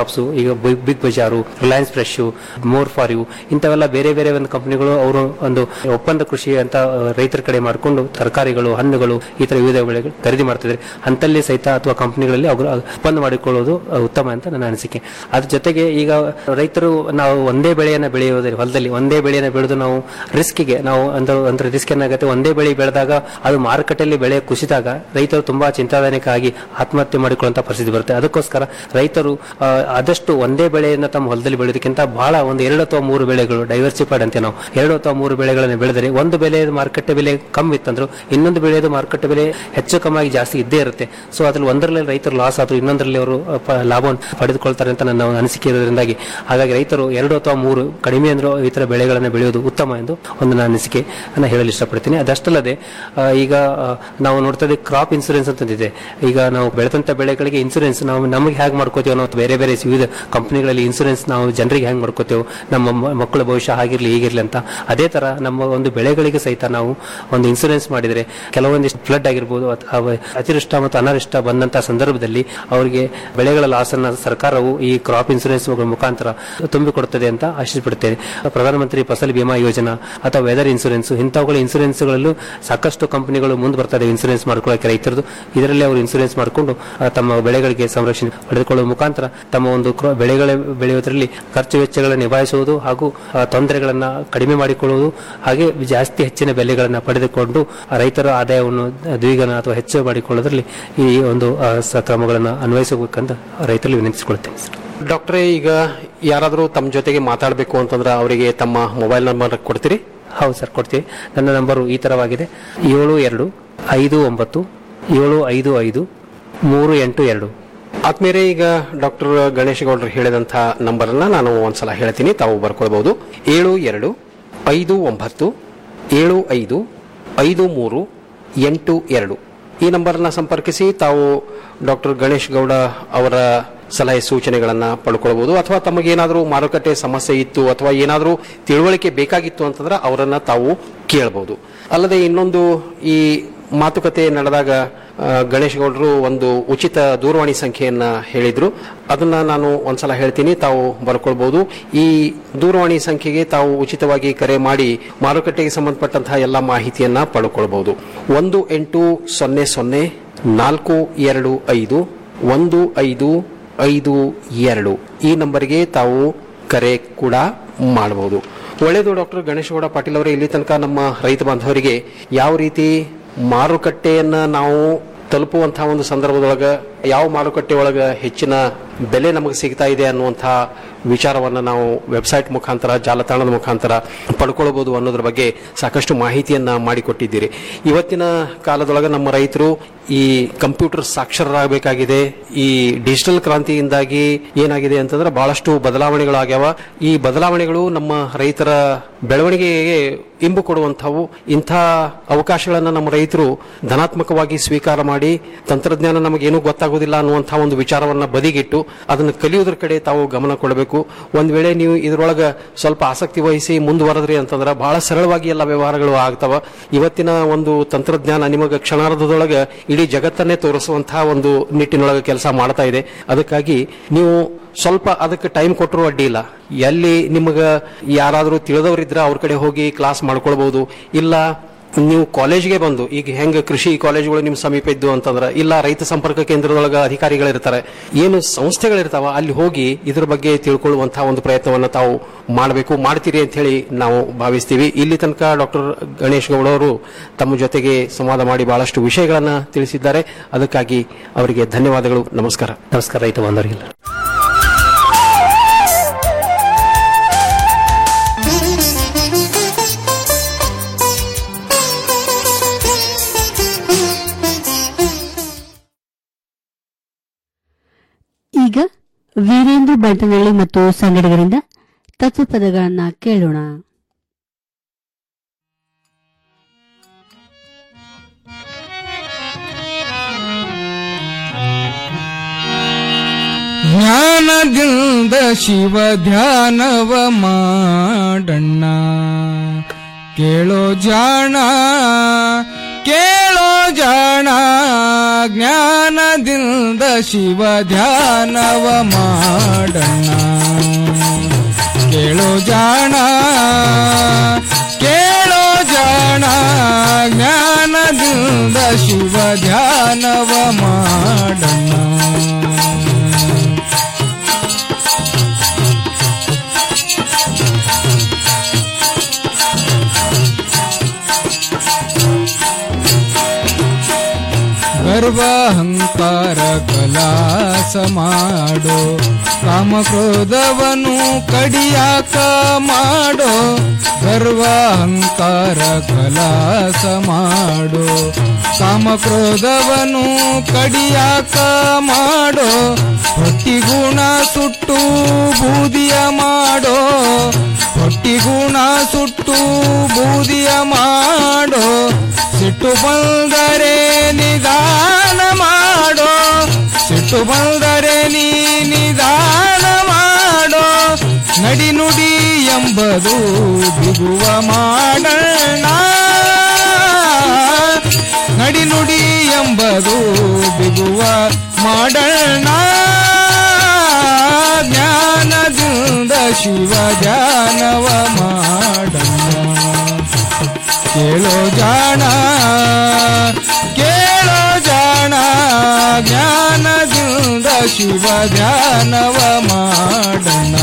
H: ಶಾಪ್ಸ್ ಈಗ big Big Bazaar Reliance Fresh More for you ಇಂಥವೆಲ್ಲ ಬೇರೆ ಬೇರೆ ಒಂದು ಕಂಪನಿಗಳು ಅವರು ಒಂದು ಒಪ್ಪಂದ ಕೃಷಿ ಅಂತ ಆ, ರೈತರ ಕಡೆ ಮಾಡಿಕೊಂಡು ತರಕಾರಿಗಳು ಹಣ್ಣುಗಳು ಈ ತರ ವಿವಿಧ ಬೆಳೆಗಳು ಖರೀದಿ ಮಾಡ್ತಿದ್ದಾರೆ ಅಂತಲ್ಲಿ ಸಹಿತ ಅಥವಾ ಕಂಪನಿಗಳಲ್ಲಿ ಅವರು ಒಪ್ಪಂದ ಮಾಡಿಕೊಳ್ಳೋದು ಆ, ಉತ್ತಮ ಅಂತ ನನ್ನ ಅನಿಸಿಕೆ ಅದ್ರ ಜೊತೆಗೆ ಈಗ ರೈತರು ನಾವು ಒಂದೇ ಬೆಳೆಯನ್ನ ಬೆಳೆಯೋದ್ರಲ್ಲಿ ಹೊಲದಲ್ಲಿ ಒಂದೇ ಬೆಳೆಯನ್ನ ಬೆಳೆದು ನಾವು ರಿಸ್ಕ್ಗೆ ನಾವು ಅಂದ್ರೆ ಅಂದ್ರೆ ರಿಸ್ಕ್ ಏನಾಗುತ್ತೆ ಒಂದೇ ಬೆಳೆ ಬೆಳೆದಾಗ ಅದು ಮಾರುಕಟ್ಟೆಯಲ್ಲಿ ಬೆಳೆ ಕುಸಿದಾಗ ರೈತರು ತುಂಬಾ ಚಿಂತಾಜನಕ ಆಗಿ ಆತ್ಮಹತ್ಯೆ ಮಾಡಿಕೊಳ್ಳುವಂತ ಪರಿಸ್ಥಿತಿ ಬರುತ್ತೆ ಅದಕ್ಕೋಸ್ಕರ ರೈತರು ಆ, ಆದಷ್ಟು ಒಂದೇ ಬೆಳೆಯನ್ನ ತಮ್ಮ ಹೊಲದಲ್ಲಿ ಬೆಳೆಯೋದಕ್ಕಿಂತ ಬಹಳ ಒಂದು ಎರಡು ಅಥವಾ ಮೂರು ಬೆಳೆಗಳು ಡೈವರ್ಸಿಫೈಡ್ ಅಂತ ನಾವು ಎರಡು ಅಥವಾ ಮೂರು ಬೆಳೆಗಳನ್ನು ಬೆಳೆದರೆ ಒಂದು ಬೆಲೆ ಮಾರುಕಟ್ಟೆ ಬೆಲೆ ಕಮ್ಮಿ ಇತ್ತಂದ್ರು ಇನ್ನೊಂದು ಬೆಳೆಯೋದು ಮಾರುಕಟ್ಟೆ ಬೆಲೆ ಹೆಚ್ಚು ಕಮ್ಮಿಯಾಗಿ ಜಾಸ್ತಿ ಇದ್ದೇ ಇರುತ್ತೆ ಸೊ ಅದ್ರಲ್ಲಿ ಒಂದರಲ್ಲಿ ರೈತರು ಲಾಸ್ ಆದ್ರು ಇನ್ನೊಂದರಲ್ಲಿ ಅವರು ಆ, ಪ- ಲಾಭವನ್ನು ಪಡೆದುಕೊಳ್ತಾರೆ ಅಂತ ನನ್ನ ಅನಿಸಿಕೆ ಇರೋದ್ರಿಂದಾಗಿ ಹಾಗಾಗಿ ರೈತರು ಎರಡು ಅಥವಾ ಮೂರು ಕಡಿಮೆ ಅಂದ್ರೂ ಈ ತರ ಬೆಳೆಗಳನ್ನು ಬೆಳೆಯೋದು ಉತ್ತಮ ಎಂದು ಒಂದು ನನ್ನ ಅನಿಸಿಕೆ ಅನ್ನ ಹೇಳಲು ಇಷ್ಟಪಡ್ತೀನಿ ಅದಷ್ಟಲ್ಲದೆ ಆ, ಈಗ ಆ, ನಾವು ನೋಡ್ತಾ ಇದ್ದೀವಿ ಕ್ರಾಪ್ ಇನ್ಸೂರೆನ್ಸ್ ಅಂತಂದಿದೆ ಈಗ ನಾವು ಬೆಳೆದಂತ ಬೆಳೆಗಳಿಗೆ ಇನ್ಸೂರೆನ್ಸ್ ನಾವು ನಮಗೆ ಹೇಗೆ ಮಾಡ್ಕೋತೀವಿ ನಾವು ಬೇರೆ ಬೇರೆ ವಿವಿಧ ಕಂಪನಿಗಳಲ್ಲಿ ಇನ್ಸೂರೆನ್ಸ್ ನಾವು ಜನರಿಗೆ ಹೆಂಗೆ ಮಾಡ್ಕೋತೇವೆ ನಮ್ಮ ಮ- ಮಕ್ಕಳ ಭವಿಷ್ಯ ಹಾಗಿರ್ಲಿ ಹೀಗಿರ್ಲಿ ಅಂತ ಅದೇ ತರ ನಮ್ಮ ಒಂದು ಬೆಳೆಗಳಿಗೆ ಸಹಿತ ನಾವು ಒಂದು ಇನ್ಸೂರೆನ್ಸ್ ಮಾಡಿದರೆ ಕೆಲವೊಂದಿಷ್ಟು ಫ್ಲಡ್ ಆಗಿರ್ಬೋದು ಅಥವಾ ಅತಿವೃಷ್ಟ ಮತ್ತು ಅನಾವೃಷ್ಟ ಬಂದಂತ ಸಂದರ್ಭದಲ್ಲಿ ಅವರಿಗೆ ಬೆಳೆಗಳ ಲಾಸ್ ಅನ್ನ ಸರ್ಕಾರವು ಈ ಕ್ರಾಪ್ ಇನ್ಸೂರೆನ್ಸ್ ಮುಖಾಂತರ ತುಂಬಿಕೊಡುತ್ತದೆ ಅಂತ ಆಶಿಸಿಬಿಡುತ್ತೇನೆ ಪ್ರಧಾನಮಂತ್ರಿ ಫಸಲ್ ಬಿಮಾ ಯೋಜನಾ ಅಥವಾ ವೆದರ್ ಇನ್ಸೂರೆನ್ಸ್ ಇಂಥವುಗಳ ಇನ್ಸೂರೆನ್ಸ್ಗಳಲ್ಲೂ ಸಾಕಷ್ಟು ಕಂಪನಿಗಳು ಮುಂದೆ ಬರ್ತದೆ ಇನ್ಸೂರೆನ್ಸ್ ಮಾಡ್ಕೊಳ್ಳೋಕೆ ರೈತರದು ಇದರಲ್ಲಿ ಅವರು ಇನ್ಸೂರೆನ್ಸ್ ಮಾಡಿಕೊಂಡು ಆ, ತಮ್ಮ ಬೆಳೆಗಳಿಗೆ ಸಂರಕ್ಷಣೆ ಪಡೆದುಕೊಳ್ಳುವ ಮುಖಾಂತರ ತಮ್ಮ ಒಂದು ಕ್ರ- ಬೆಳೆಗಳ ಬೆಳೆಯುವುದರಲ್ಲಿ ಖರ್ಚು ವೆಚ್ಚಗಳನ್ನು ನಿಭಾಯಿಸುವುದು ಹಾಗೂ ಆ, ತೊಂದರೆಗಳನ್ನ ಕಡಿಮೆ ಮಾಡಿಕೊಳ್ಳುವುದು ಹಾಗೆ ಜಾಸ್ತಿ ಹೆಚ್ಚಿನ ಬೆಲೆಗಳನ್ನು ಪಡೆದುಕೊಂಡು ಆ ರೈತರ ಆದಾಯವನ್ನು ದ್ವಿಗುಣ ಅಥವಾ ಹೆಚ್ಚು ಮಾಡಿಕೊಳ್ಳೋದ್ರಲ್ಲಿ ಈ ಒಂದು ಆ, ಸ- ಕ್ರಮಗಳನ್ನು ಅನ್ವಯಿಸಬೇಕಂತ ರೈತರಲ್ಲಿ ವಿನಂತಿಸಿಕೊಳ್ತೇನೆ ಸರ್.
F: ಡಾಕ್ಟ್ರೇ ಈಗ ಯಾರಾದರೂ ತಮ್ಮ ಜೊತೆಗೆ ಮಾತಾಡಬೇಕು ಅಂತಂದ್ರೆ ಅವರಿಗೆ ತಮ್ಮ ಮೊಬೈಲ್ ನಂಬರ್ ಕೊಡ್ತೀರಿ
H: ಹೌದು ಸರ್ ಕೊಡ್ತೀವಿ ನನ್ನ ನಂಬರು ಈ ತರವಾಗಿದೆ ಏಳು ಎರಡು ಐದು ಒಂಬತ್ತು ಏಳು ಐದು ಐದು ಮೂರು ಎಂಟು ಎರಡು
F: ಆತ್ಮೀಯರೇ ಈಗ ಡಾಕ್ಟರ್ ಗಣೇಶ್ ಗೌಡ್ರು ಹೇಳಿದಂಥ ನಂಬರನ್ನ ನಾನು ಒಂದ್ಸಲ ಹೇಳ್ತೀನಿ ತಾವು ಬರ್ಕೊಳ್ಬಹುದು ಏಳು ಎರಡು ಐದು ಒಂಬತ್ತು ಏಳು ಐದು ಐದು ಮೂರು ಎಂಟು ಎರಡು ಈ ನಂಬರ್ನ ಸಂಪರ್ಕಿಸಿ ತಾವು ಡಾಕ್ಟರ್ ಗಣೇಶ್ ಗೌಡ ಅವರ ಸಲಹೆ ಸೂಚನೆಗಳನ್ನ ಪಡ್ಕೊಳ್ಬಹುದು ಅಥವಾ ತಮಗೇನಾದರೂ ಮಾರುಕಟ್ಟೆ ಸಮಸ್ಯೆ ಇತ್ತು ಅಥವಾ ಏನಾದರೂ ತಿಳುವಳಿಕೆ ಬೇಕಾಗಿತ್ತು ಅಂತಂದ್ರೆ ಅವರನ್ನ ತಾವು ಕೇಳಬಹುದು ಅಲ್ಲದೆ ಇನ್ನೊಂದು ಈ ಮಾತುಕತೆ ನಡೆದಾಗ ಆ, ಗಣೇಶ್ ಗೌಡರು ಒಂದು ಉಚಿತ ದೂರವಾಣಿ ಸಂಖ್ಯೆಯನ್ನ ಹೇಳಿದ್ರು ಅದನ್ನ ನಾನು ಒಂದ್ಸಲ ಹೇಳ್ತೀನಿ ತಾವು ಬರ್ಕೊಳ್ಬಹುದು ಈ ದೂರವಾಣಿ ಸಂಖ್ಯೆಗೆ ತಾವು ಉಚಿತವಾಗಿ ಕರೆ ಮಾಡಿ ಮಾರುಕಟ್ಟೆಗೆ ಸಂಬಂಧಪಟ್ಟಂತಹ ಎಲ್ಲ ಮಾಹಿತಿಯನ್ನ ಪಡ್ಕೊಳ್ಬಹುದು ಒಂದು ಎಂಟು ಸೊನ್ನೆ ಸೊನ್ನೆ ನಾಲ್ಕು ಎರಡು ಐದು ಒಂದು ಐದು ಐದು ಎರಡು ಈ ನಂಬರ್ಗೆ ತಾವು ಕರೆ ಕೂಡ ಮಾಡಬಹುದು ಒಳ್ಳೆಯದು ಡಾಕ್ಟರ್ ಗಣೇಶಗೌಡ ಪಾಟೀಲ್ ಅವರೇ ಇಲ್ಲಿ ತನಕ ನಮ್ಮ ರೈತ ಬಾಂಧವರಿಗೆ ಯಾವ ರೀತಿ ಮಾರುಕಟ್ಟೆಯನ್ನ ನಾವು ತಲುಪುವಂತಹ ಒಂದು ಸಂದರ್ಭದೊಳಗ ಯಾವ ಮಾರುಕಟ್ಟೆ ಒಳಗ ಹೆಚ್ಚಿನ ಬೆಲೆ ನಮಗೆ ಸಿಗ್ತಾ ಇದೆ ಅನ್ನುವಂತಹ ವಿಚಾರವನ್ನ ನಾವು ವೆಬ್ಸೈಟ್ ಮುಖಾಂತರ ಜಾಲತಾಣದ ಮುಖಾಂತರ ಪಡ್ಕೊಳ್ಬಹುದು ಅನ್ನೋದ್ರ ಬಗ್ಗೆ ಸಾಕಷ್ಟು ಮಾಹಿತಿಯನ್ನ ಮಾಡಿಕೊಟ್ಟಿದ್ದೀರಿ ಇವತ್ತಿನ ಕಾಲದೊಳಗ ನಮ್ಮ ರೈತರು ಈ ಕಂಪ್ಯೂಟರ್ ಸಾಕ್ಷರರಾಗಬೇಕಾಗಿದೆ ಈ ಡಿಜಿಟಲ್ ಕ್ರಾಂತಿಯಿಂದಾಗಿ ಏನಾಗಿದೆ ಅಂತಂದ್ರೆ ಬಹಳಷ್ಟು ಬದಲಾವಣೆಗಳಾಗ್ಯಾವ ಈ ಬದಲಾವಣೆಗಳು ನಮ್ಮ ರೈತರ ಬೆಳವಣಿಗೆಗೆ ಇಂಬು ಕೊಡುವಂಥವು ಇಂಥ ಅವಕಾಶಗಳನ್ನು ನಮ್ಮ ರೈತರು ಧನಾತ್ಮಕವಾಗಿ ಸ್ವೀಕಾರ ಮಾಡಿ ತಂತ್ರಜ್ಞಾನ ನಮಗೇನು ಗೊತ್ತಾಗೋದಿಲ್ಲ ಅನ್ನುವಂಥ ಒಂದು ವಿಚಾರವನ್ನ ಬದಿಗಿಟ್ಟು ಅದನ್ನು ಕಲಿಯೋದ್ರ ಕಡೆ ತಾವು ಗಮನ ಕೊಡಬೇಕು ಒಂದ್ ವೇಳೆ ನೀವು ಇದರೊಳಗ ಸ್ವಲ್ಪ ಆಸಕ್ತಿ ವಹಿಸಿ ಮುಂದುವರೆದ್ರಿ ಅಂತಂದ್ರೆ ಬಹಳ ಸರಳವಾಗಿ ಎಲ್ಲ ವ್ಯವಹಾರಗಳು ಆಗ್ತಾವ ಇವತ್ತಿನ ಒಂದು ತಂತ್ರಜ್ಞಾನ ನಿಮಗೆ ಕ್ಷಣಾರ್ಧದೊಳಗ ಇಡೀ ಜಗತ್ತನ್ನೇ ತೋರಿಸುವಂತಹ ಒಂದು ನಿಟ್ಟಿನೊಳಗೆ ಕೆಲಸ ಮಾಡ್ತಾ ಇದೆ ಅದಕ್ಕಾಗಿ ನೀವು ಸ್ವಲ್ಪ ಅದಕ್ಕೆ ಟೈಮ್ ಕೊಟ್ಟರು ಅಡ್ಡಿ ಇಲ್ಲ ಎಲ್ಲಿ ನಿಮಗೆ ಯಾರಾದರೂ ತಿಳಿದವರಿದ್ರೆ ಅವ್ರ ಕಡೆ ಹೋಗಿ ಕ್ಲಾಸ್ ಮಾಡ್ಕೊಳ್ಬಹುದು ಇಲ್ಲ ನೀವು ಕಾಲೇಜ್ಗೆ ಬಂದು ಈಗ ಹೆಂಗ ಕೃಷಿ ಕಾಲೇಜುಗಳು ನಿಮ್ ಸಮೀಪ ಇದ್ದು ಅಂತಂದ್ರೆ ಇಲ್ಲ ರೈತ ಸಂಪರ್ಕ ಕೇಂದ್ರದೊಳಗ ಅಧಿಕಾರಿಗಳಿರ್ತಾರೆ ಏನು ಸಂಸ್ಥೆಗಳಿರ್ತಾವ ಅಲ್ಲಿ ಹೋಗಿ ಇದ್ರ ಬಗ್ಗೆ ತಿಳ್ಕೊಳ್ಳುವಂತಹ ಒಂದು ಪ್ರಯತ್ನವನ್ನ ತಾವು ಮಾಡಬೇಕು ಮಾಡ್ತೀರಿ ಅಂತ ಹೇಳಿ ನಾವು ಭಾವಿಸ್ತೀವಿ ಇಲ್ಲಿ ತನಕ ಡಾಕ್ಟರ್ ಗಣೇಶ್ ಗೌಡ ಅವರು ತಮ್ಮ ಜೊತೆಗೆ ಸಂವಾದ ಮಾಡಿ ಬಹಳಷ್ಟು ವಿಷಯಗಳನ್ನ ತಿಳಿಸಿದ್ದಾರೆ ಅದಕ್ಕಾಗಿ ಅವರಿಗೆ ಧನ್ಯವಾದಗಳು ನಮಸ್ಕಾರ
H: ನಮಸ್ಕಾರ ರೈತ ಬಾಂಧವರಿಗೆಲ್ಲ
A: ಈಗ ವೀರೇಂದ್ರ ಬಂಟನಳ್ಳಿ ಮತ್ತು ಸಂಗಡಿಗರಿಂದ ತತ್ವಪದಗಳನ್ನ ಕೇಳೋಣ
I: ಜ್ಞಾನದಿಂದ ಶಿವ ಧ್ಯಾನವ ಮಾಡಣ್ಣ ಕೇಳೋ ಜಾಣ ಕೇಳೋ ಜಾಣ ಜ್ಞಾನದಿಂದ ಜ್ಞಾನದಿಂದ ಶಿವ ಧ್ಯಾನವ ಮಾಡಣ್ಣ ಕೇಳೋ ಜಾಣ ಕೇಳೋ ಜಾಣ ಜ್ಞಾನದಿಂದ ಶಿವ ಧ್ಯಾನವ ಮಾಡಣ್ಣ ಗರ್ವಹಂಕಾರ ಕಲಾಸ ಮಾಡೋ ಕಾಮಕ್ರೋಧವನು ಕಡಿಯಾಕ ಮಾಡೋ ಗರ್ವಹಂಕಾರ ಕಲಾಸ ಮಾಡೋ ಕಾಮಕ್ರೋಧವನು ಕಡಿಯಾಕ ಮಾಡೋ ಹೊಟ್ಟಿಗುಣ ಸುಟ್ಟು ಬೂದಿಯ ಮಾಡೋ ಹೊಟ್ಟಿಗುಣ ಸುಟ್ಟು ಬೂದಿಯ ಮಾಡೋ ಸಿಟ್ಟು ಬಂದರೆ ನಿಧಾನ ಮಾಡೋ ಸಿಟ್ಟು ಬಂದರೆ ನೀ ನಿಧಾನ ಮಾಡೋ ನಡಿ ನುಡಿ ಎಂಬುದು ಬಿಗುವ ಮಾಡಣ್ಣ ನಡಿ ನುಡಿ ಎಂಬುದು ಬಿಗುವ ಮಾಡಣ್ಣ ಜ್ಞಾನದಿಂದ ಶಿವ ಧ್ಯಾನವ ಮಾಡಣ್ಣ ಕೇಳೋ ಜಾಣ ಕೇಳೋ ಜಾಣ ಜ್ಞಾನದಿಂದ ಶಿವ ಧ್ಯಾನವ ಮಾಡಣ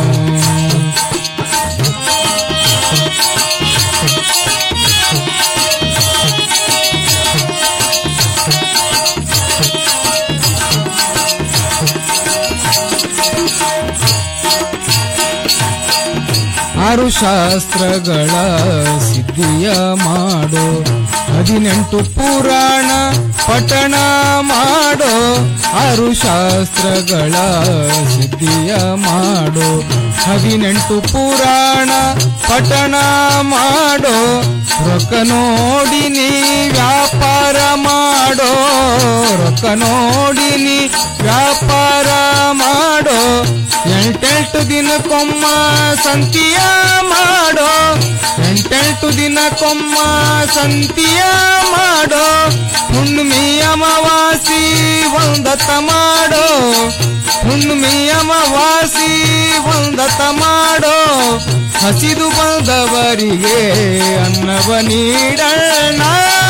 I: ಆರು ಶಾಸ್ತ್ರಗಳ ಸಿದ್ಧಿಯ ಮಾಡೋ ಹದಿನೆಂಟು ಪುರಾಣ ಪಠಣ ಮಾಡೋ ಆರು ಶಾಸ್ತ್ರಗಳ ಸಿದ್ಧಿಯ ಮಾಡೋ ಹದಿನೆಂಟು ಪುರಾಣ ಪಠಣ ಮಾಡೋ ರೊಕ್ಕ ನೋಡಿ ನೀ ವ್ಯಾಪಾರ ಮಾಡೋ ರೊಕ್ಕ ನೋಡಿ ನೀ ವ್ಯಾಪಾರ ಮಾಡೋ ಎಂಟೆಂಟು ದಿನಕ್ಕೊಮ್ಮ ಸಂತಿಯ ಮಾಡೋ ಎಂಟೆಂಟು ದಿನಕ್ಕೊಮ್ಮ ಸಂತಿಯ ಮಾಡೋ ಹುಣ್ಣಿಮೆ ಅಮಾವಾಸಿ ಒಂದತ ಮಾಡೋ ಹುಣ್ಣಿಮೆ ಅಮಾವಾಸಿ ಒಂದತ ಮಾಡೋ ಹಸಿದು ಬಂದವರಿಗೆ ಅನ್ನವ ನೀಡಣ್ಣ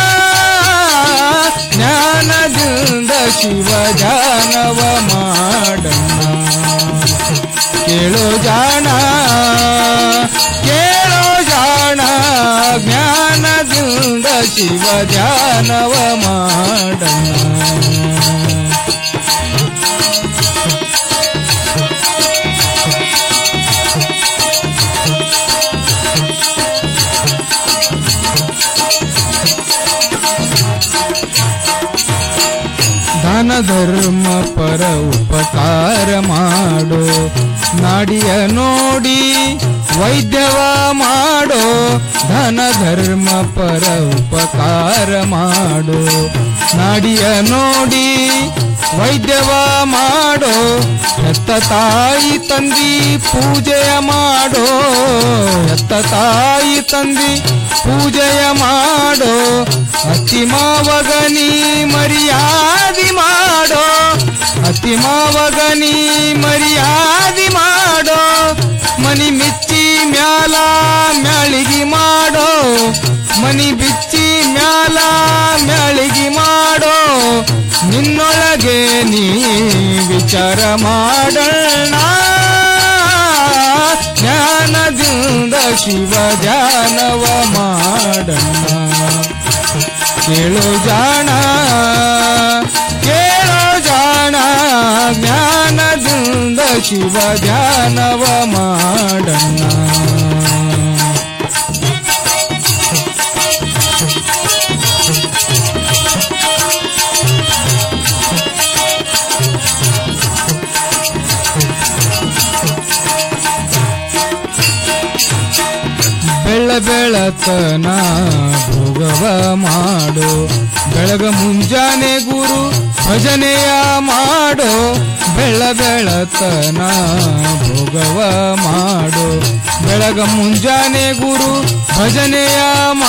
I: ಜ್ಞಾನದಿಂದ ಶಿವ ಜಾನವ ಮಾಡಣ್ಣ ಕೇಳೋ ಜಾಣ ಕೇಳೋ ಜಾಣ ಜ್ಞಾನದಿಂದ ಶಿವ ಧ್ಯಾನವ ಮಾಡಣ್ಣ ದಾನ ಧರ್ಮ ಪರ ಉಪಕಾರ ಮಾಡೋ ನಾಡಿಯ ನೋಡಿ ವೈದ್ಯವ ಮಾಡೋ ಧನ ಧರ್ಮ ಪರ ಉಪಕಾರ ಮಾಡೋ ನಾಡಿಯ ನೋಡಿ ವೈದ್ಯವ ಮಾಡೋ ಎತ್ತ ತಾಯಿ ತಂದಿ ಪೂಜೆಯ ಮಾಡೋ ಎತ್ತ ತಾಯಿ ತಂದಿ ಪೂಜೆಯ ಮಾಡೋ ಅತಿ ಮಾವಗನಿ ಮರ್ಯಾದಿ ಮಾಡೋ ಅತಿ ಮಾವಗನಿ ಮರ್ಯಾದಿ ಮಾಡೋ ಮನಿ ಮಿಚ್ಚಿ ಮ್ಯಾಲ ಮ್ಯಾಳಿಗಿ ಮಾಡೋ ಮನಿ ಬಿಚ್ಚಿ ಮ್ಯಾಲ ಮ್ಯಾಳಿಗಿ ಮಾಡೋ ನಿನ್ನೊಳಗೆ ನೀ ವಿಚಾರ ಮಾಡೋಣ ಜ್ಞಾನದಿಂದ ಶಿವ ಧ್ಯಾನವ ಮಾಡೋಣ ಕೇಳೋ ಜಾಣ ಕೇಳೋ ಜಾಣ ಜ್ಞಾನದಿಂದ ಶಿವ ಧ್ಯಾನವ ಮಾಡಣ್ಣ ಬೆಳ ಬೆಳತನ ಭೋಗವ ಮಾಡು ಬೆಳಗ ಮುಂಜಾನೆ ಗುರು ಭಜನೆಯ ಮಾಡೋ ಬೆಳ ಬೆಳತನ ಭೋಗವ ಮಾಡು ಬೆಳಗ ಮುಂಜಾನೆ ಗುರು ಭಜನೆಯ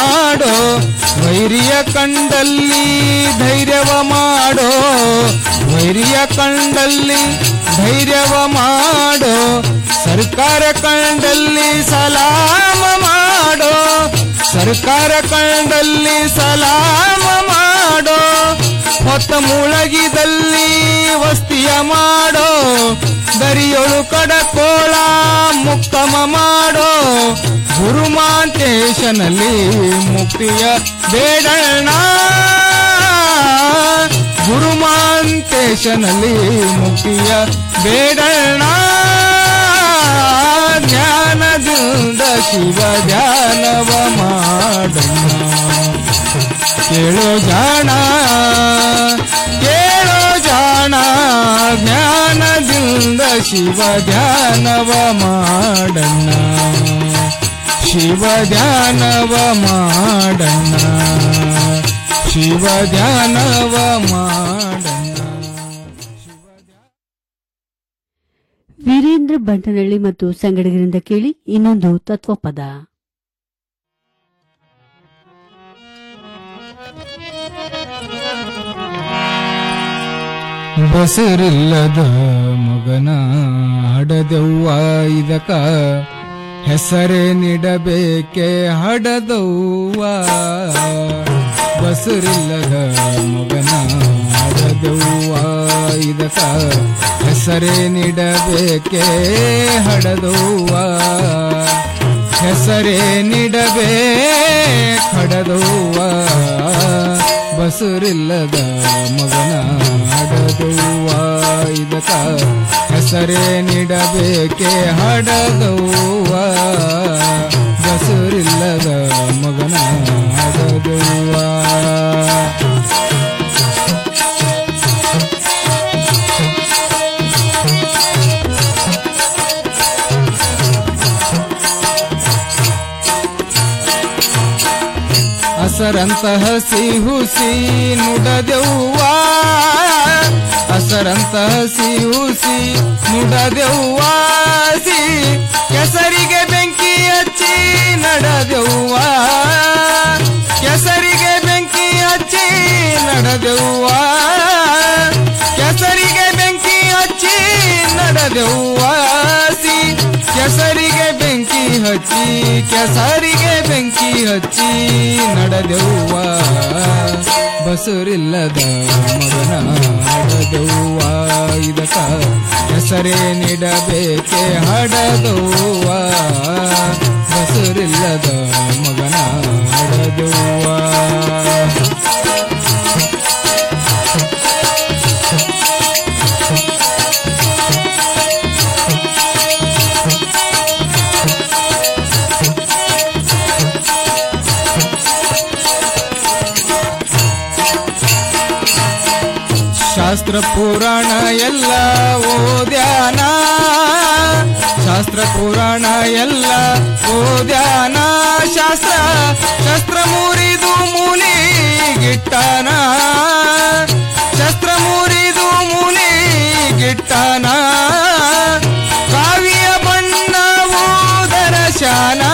I: ಮಾಡೋ ವೈರಿಯ ಕಂಡಲ್ಲಿ ಧೈರ್ಯವ ಮಾಡೋ ವೈರಿಯ ಕಂಡಲ್ಲಿ ಧೈರ್ಯವ ಮಾಡೋ ಸರ್ಕಾರ ಕಂಡಲ್ಲಿ ಸಲಾಮ ಮಾಡೋ ಸರ್ಕಾರ ಕಂಡಲ್ಲಿ ಸಲಾಮ ಮಾಡೋ ಹೊತ್ತ ಮುಳಗಿದಲ್ಲಿ ವಸ್ತಿಯ ಮಾಡೋ ದರಿಯೊಳು ಕಡಕೋಳ ಮುಕ್ತಮ ಮಾಡೋ ಗುರುಮಾಂತೇಶನಲ್ಲಿ ಮುಕ್ತಿಯ ಬೇಡಣ್ಣ ಗುರುಮಾಂತೇಶನಲ್ಲಿ ಮುಕ್ತಿಯ ಬೇಡಣ್ಣ ಜ್ಞಾನದಿಂದ ಶಿವ ಧ್ಯಾನವ ಮಾಡಣ್ಣ ಕೇಳೋ ಜಾಣ ಕೇಳೋ ಜಾಣ ಜ್ಞಾನದಿಂದ ಶಿವ ಧ್ಯಾನವ ಮಾಡಣ್ಣ ಶಿವ ಧ್ಯಾನವ ಮಾಡಣ್ಣ ಶಿವ ಧ್ಯಾನವ ಮಾಡಣ್ಣ
A: ವೀರೇಂದ್ರ ಬಂಟನಳ್ಳಿ ಮತ್ತು ಸಂಗಡಿಗರಿಂದ ಕೇಳಿ ಇನ್ನೊಂದು ತತ್ವಪದ
I: ಬಸರಿಲ್ಲದ ಮಗನ ಹಡದವ್ವ ಇದಕ ಹೆಸರೇ ನೀಡಬೇಕೆ ಹಡದವ್ವ ಬಸರಿಲ್ಲದ ಮಗನ ಹಡದವ್ವ ಇದಕ ಹೆಸರೇ ನೀಡಬೇಕೆ ಹಡದವ್ವ ಹೆಸರೇ ನೀಡಬೇ ಹಡದವ್ವ ಬಸುರಿಲ್ಲದ ಮಗನ ಹಡದವ್ವ ಇದಕ ಹೆಸರೇ ನೀಡಬೇಕೆ ಹಡದವ್ವ ಬಸುರಿಲ್ಲದ ಮಗನ ಹಡದವ್ವ ಅಸರಂತ ಹಸಿ ಹುಸಿ ನುಡದೆವ್ವ ಅಸರಂತ ಹಸಿ ಹುಸಿ ನುಡದೆವ್ವ ಸಿ ಕೆಸರಿಗೆ ಬೆಂಕಿ ಹಚ್ಚಿ ನಡೆದೆವ್ವ ಕೆಸರಿಗೆ ಬೆಂಕಿ ಹಚ್ಚಿ ನಡೆದೆವ್ವ ಕೆಸರಿಗೆ ಬೆಂಕಿ ಹಚ್ಚಿ ನಡೆದೆವ್ವ ಸಿ ಕೆಸರಿಗೆ ಬೆಂಕಿ ಹಚ್ಚಿ ಕೆಸರಿಗೆ ಬೆಂಕಿ ಹಚ್ಚಿ ನಡೆದೆವ್ವ ಬಸುರಿಲ್ಲದ ಮಗನ ಹಡದವ್ವ ಇದಕ ಹೆಸರೇ ನೀಡಬೇಕೆ ಹಡದವ್ವ ಬಸುರಿಲ್ಲದ ಮಗನ ಹಡದವ್ವ ಶಾಸ್ತ್ರ ಪುರಾಣ ಎಲ್ಲ ಓದ್ಯಾನ ಶಾಸ್ತ್ರ ಪುರಾಣ ಎಲ್ಲ ಓದ್ಯಾನ ಶಾಸ್ತ್ರ ಶಸ್ತ್ರ ಮುರಿದು ಮೂಲಿ ಗಿಟ್ಟಾನ ಶಸ್ತ್ರ ಮುರಿದು ಮೂಲಿ ಗಿಟ್ಟಾನ ಕಾವಿಯ ಬಣ್ಣವು ದರಶಾನ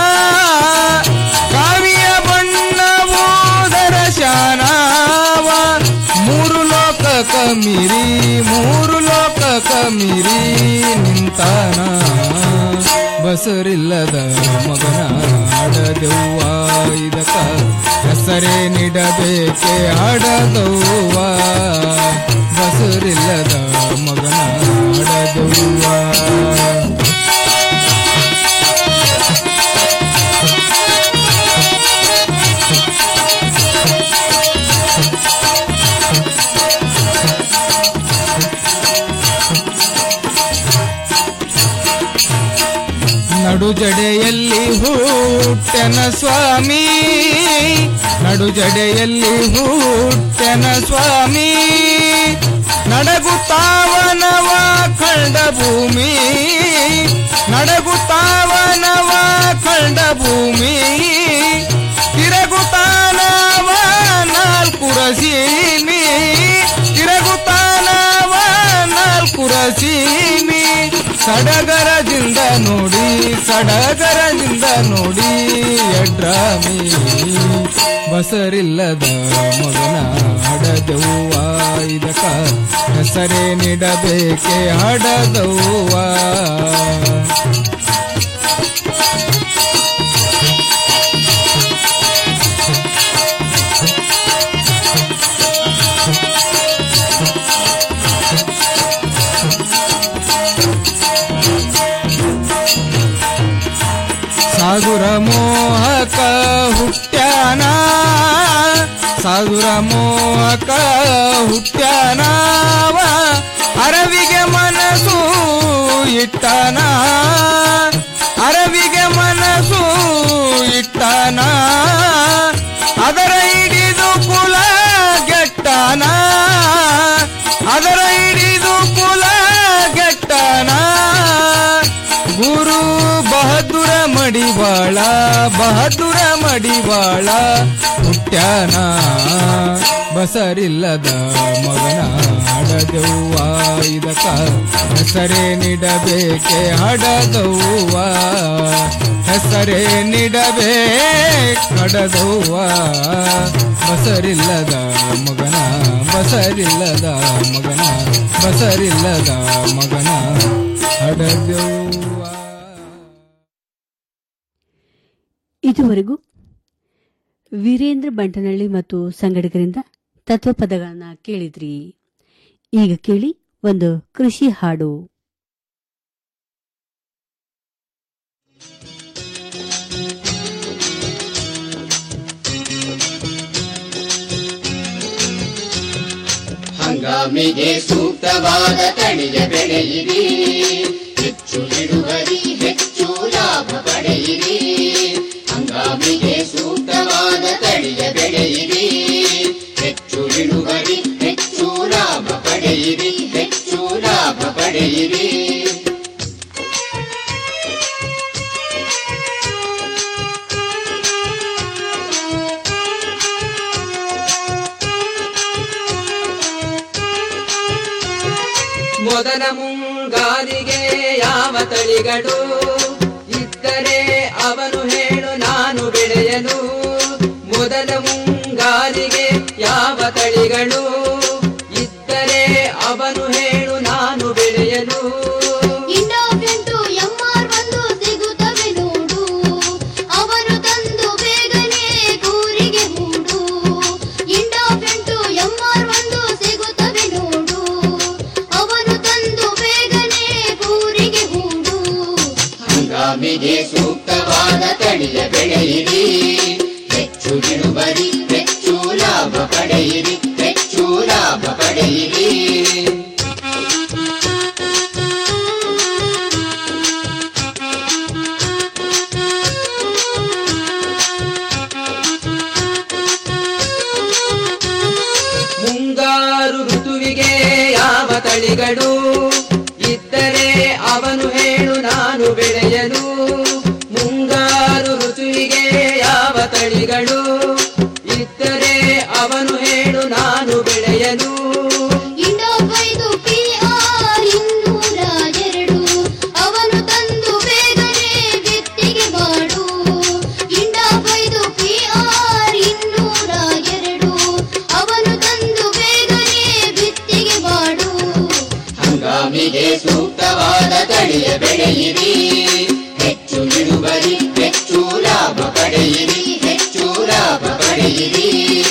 I: ಕಾವಿಯ ಬಣ್ಣವು ದರಶಾನವ ಮೂರು ಲೋಕ ಕಮಿರಿ ಮೂರು ಲೋಕ ಕಮಿರಿ ನಿಂತಾನ ಬಸರಿಲ್ಲದ ಮಗನ ಆಡದವ್ವ ಇದಕ ಹೆಸರೇ ನೀಡಬೇಕೆ ಆಡದವ್ವ ಬಸರಿಲ್ಲದ ಮಗನ ಆಡದವ್ವ ನಡು ಜಡೆಯಲ್ಲಿ ಹುಟ್ಟೆನ ಸ್ವಾಮಿ ನಡು ಜಡೆಯಲ್ಲಿ ಹುಟ್ಟೆನ ಸ್ವಾಮಿ ನಡಗುತ್ತಾವನವ ಕಂಡ ಭೂಮಿ ನಡಗುತ್ತಾವನವ ಕಂಡ ಭೂಮಿ ತಿರಗುತ್ತಾನವ ನಾಲ್ಕು ರಸೀಮಿ ತಿರಗುತ್ತಾನವ ನಾಲ್ಕು ರಸೀಮಿ ಸಡಗರದಿಂದ ನೋಡಿ ಸಡಗರದಿಂದ ನೋಡಿ ಎಡ್ರಾಮಿ ಬಸರಿಲ್ಲದ ಮಗನ ಹಡದವ್ವ ಇದಕ ಹೆಸರೇ ನೀಡಬೇಕೆ ಹಡದವ್ವ ಸಾಧುರ ಮೋಹಕ ಹುಟ್ಟ್ಯಾನ ಸಾಧುರ ಮೋಹಕ ಹುಟ್ಟ್ಯಾನವ ಅರವಿಗೆ ಮನಸ್ಸು ಇಟ್ಟನ ಅರವಿಗೆ ಮನಸ್ಸು ಇಟ್ಟನ ಅದರ ಹಿಡಿದು ಕುಲ ಗೆಟ್ಟನ ಅದರ ಹಿಡಿದು ಕುಲ ಗೆಟ್ಟನ ಗುರು ಬಹದ್ದೂರ ಮಡಿವಾಳ ಬಹದ್ದೂರ ಮಡಿವಾಳ ಹುಟ್ಟ್ಯಾನ ಬಸರಿಲ್ಲದ ಮಗನ ಹಡದವ್ವ ಇದಕ ಹೆಸರೇ ನೀಡಬೇಕೆ ಹಡದವ್ವ ಹೆಸರೇ ನೀಡಬೇಕ ಹಡದವ್ವ ಬಸರಿಲ್ಲದ ಮಗನ ಬಸರಿಲ್ಲದ ಮಗನ ಬಸರಿಲ್ಲದ ಮಗನ ಹಡದವ್ವ
A: ಇದುವರೆಗೂ ವೀರೇಂದ್ರ ಬಂಟನಹಳ್ಳಿ ಮತ್ತು ಸಂಗಡಿಗರಿಂದ ತತ್ವಪದಗಳನ್ನ ಕೇಳಿದ್ರಿ ಈಗ ಕೇಳಿ ಒಂದು ಕೃಷಿ ಹಾಡು
J: ಹಂಗಾಮಿಗೆ ಸೂಕ್ತವಾದ ತಳಿಯ ಬೆಳೆಯಿರಿ ಹೆಚ್ಚು ಇಳುವರಿ ಹೆಚ್ಚು ಲಾಭ ಪಡೆಯಿರಿ ಹಂಗಾಮಿಗೆ ಸೂಕ್ತವಾದ ತಳಿಯ ಬೆಳೆಯಿರಿ ಹೆಚ್ಚು ಇಳುವರಿ ಹೆಚ್ಚು ಲಾಭ ಪಡೆಯಿರಿ ಹೆಚ್ಚು ಲಾಭ ಪಡೆಯಿರಿ
K: ಮೊದಲ ಮುಂಗಾರಿಗೆ ಯಾವ ತಳಿಗಳು ಇದ್ದರೆ ಅವನು ಹೇಳು ನಾನು ಬೆಳೆಯಲು ಮೊದಲ ಮುಂಗಾರಿಗೆ ಯಾವ ತಳಿಗಳು ಇದ್ದರೆ ಅವನು ಹೇಳು ನಾನು ಬೆಳೆಯಲು
L: ಇನ್ನೊಬ್ಬೆಂಟು ಎಂಆರ್ ಒಂದು ಸಿಗುತ್ತವೆ ನೋಡು ಅವನು ತಂದು ಬೇಗನೆ ಕೂರಿಗೆ ಹೂಡು ಇನ್ನೊಬ್ಬೆಂಟು ಎಂಆರ್ ಒಂದು ಸಿಗುತ್ತವೆ ನೋಡು ಅವನು ತಂದು ಬೇಗನೆ ಕೂರಿಗೆ ಹೂಡು
J: ಹಂಗಾಮಿಗೆ ಸೂಕ್ತವಾದ ತಳಿಯ ಬೆಳೆಯಿರಿ ಹೆಚ್ಚು ಇಳುವರಿ ಹೆಚ್ಚು ಲಾಭ ಪಡೆಯಿರಿ ಹೆಚ್ಚು ಲಾಭ ಪಡೆಯಿರಿ
K: ಮುಂಗಾರು ಋತುವಿಗೆ ಯಾವ ತಳಿಗಳು ಇದ್ದರೆ ಅವನು ಹೇಳು ನಾನು ಬೆಳೆಯಲು ಮುಂಗಾರು ಋತುವಿಗೆ ಯಾವ ತಳಿಗಳು ಇದ್ದರೆ ಅವನು ಹೇಳು ನಾನು ಬೆಳೆಯಲು
L: ಇನ್ನೊಬ್ಬೈದು ಪಿಆರ್ ಇನ್ನೂರ ಎರಡು ಅವನು ತಂದು ಬೇಗನೆ ಬಿತ್ತಿಗೆ ಮಾಡು ಇನ್ನೊಬ್ಬೈದು ಪಿಆರ್ ಇನ್ನೂರ ಎರಡು ಅವನು ತಂದು ಬೇಗನೆ ಬಿತ್ತಿಗೆ ಮಾಡು
J: ಹಂಗಾಮಿಗೆ ಸೂಕ್ತವಾದ ತಳಿಯ ಬೆಳೆಯಿರಿ ಹೆಚ್ಚು ಇಳುವರಿ ಹೆಚ್ಚು ಲಾಭ ಪಡೆಯಿರಿ ಹೆಚ್ಚು ಲಾಭ ಪಡೆಯಿರಿ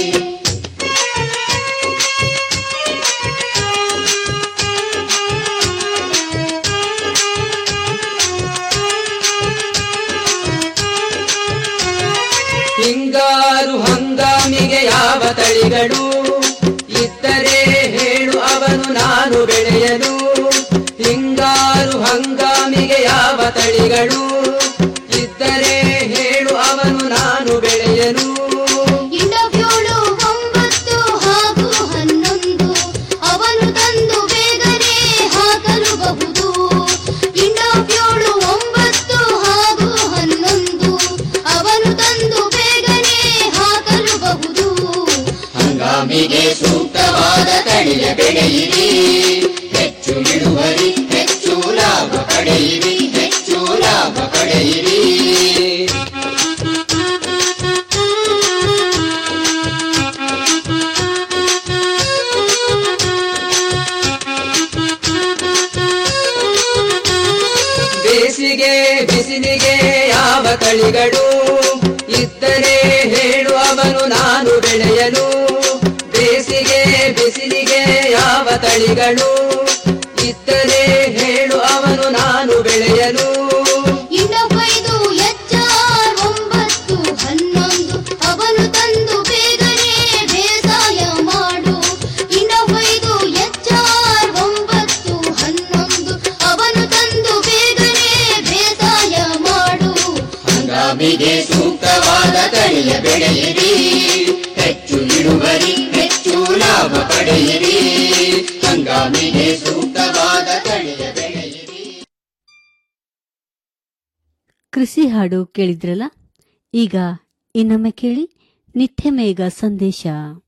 K: ಹಿಂಗಾರು ಹಂಗಾಮಿಗೆ ಯಾವ ತಳಿಗಳು ಇದ್ದರೆ ಹೇಳು ಅವನು ನಾನು ಬೆಳೆಯಲು ಹಿಂಗಾರು ಹಂಗಾಮಿಗೆ ಯಾವ ತಳಿಗಳು ಇದ್ದರೆ ಹೇಳು ಅವನು ನಾನು ಬೆಳೆಯಲು
L: ಇನ್ನೊಬ್ಯೋಳು ಒಂಬತ್ತು ಹಾಗೂ ಹನ್ನೊಂದು ಅವನು ತಂದು ಬೇಗನೆ ಹಾಕಲು ಬಹುದು ಇನ್ನೊಬ್ಯೋಳು ಒಂಬತ್ತು ಹಾಗೂ ಹನ್ನೊಂದು ಅವನು ತಂದು ಬೇಗನೆ ಹಾಕಲು ಬಹುದು
J: ಹಂಗಾಮಿಗೆ ಸೂಕ್ತವಾದ ತಳಿಯ ಬೆಳೆಯಿರಿ ಹೆಚ್ಚು ಇಳುವರಿ ಹೆಚ್ಚು ಲಾಭ ಪಡೆಯಿರಿ ಹೆಚ್ಚು ಲಾಭ ಪಡೆಯಿರಿ
K: ತಳಿಗಳು ಇದ್ದರೆ ಹೇಳು ಅವನು ನಾನು ಬೆಳೆಯಲು ಬೇಸಿಗೆ ಬಿಸಿಲಿಗೆ ಯಾವ ತಳಿಗಳು ಇದ್ದರೆ ಹೇಳು ಅವನು ನಾನು ಬೆಳೆಯಲು
L: ಇನ್ನೊಬ್ಬೈದು ಎಚ್ಚಾರ್ ಒಂಬತ್ತು ಹನ್ನೊಂದು ಅವನು ತಂದು ಬೇಗನೆ ಬೇಸಾಯ ಮಾಡು ಇನ್ನೊಬ್ಬೈದು ಎಚ್ಚಾರ್ ಒಂಬತ್ತು ಹನ್ನೊಂದು ಅವನು ತಂದು ಬೇಗನೆ ಬೇಸಾಯ ಮಾಡು
J: ಹಂಗಾಮಿಗೆ ಸೂಕ್ತವಾದ ತಳಿಯ ಬೆಳೆಯಿರಿ ಹೆಚ್ಚು ಇಳುವರಿ ಹೆಚ್ಚು ಲಾಭ ಪಡೆಯಿರಿ ಹಂಗಾಮಿಗೆ ಸೂಕ್ತವಾದ ತಳಿಯ ಬೆಳೆಯಿರಿ
A: ಕೃಷಿ ಹಾಡು ಕೇಳಿದ್ರಲ್ಲ ಈಗ ಇನ್ನೊಮ್ಮೆ ಕೇಳಿ ನಿತ್ಯ ಮೇಘ ಸಂದೇಶ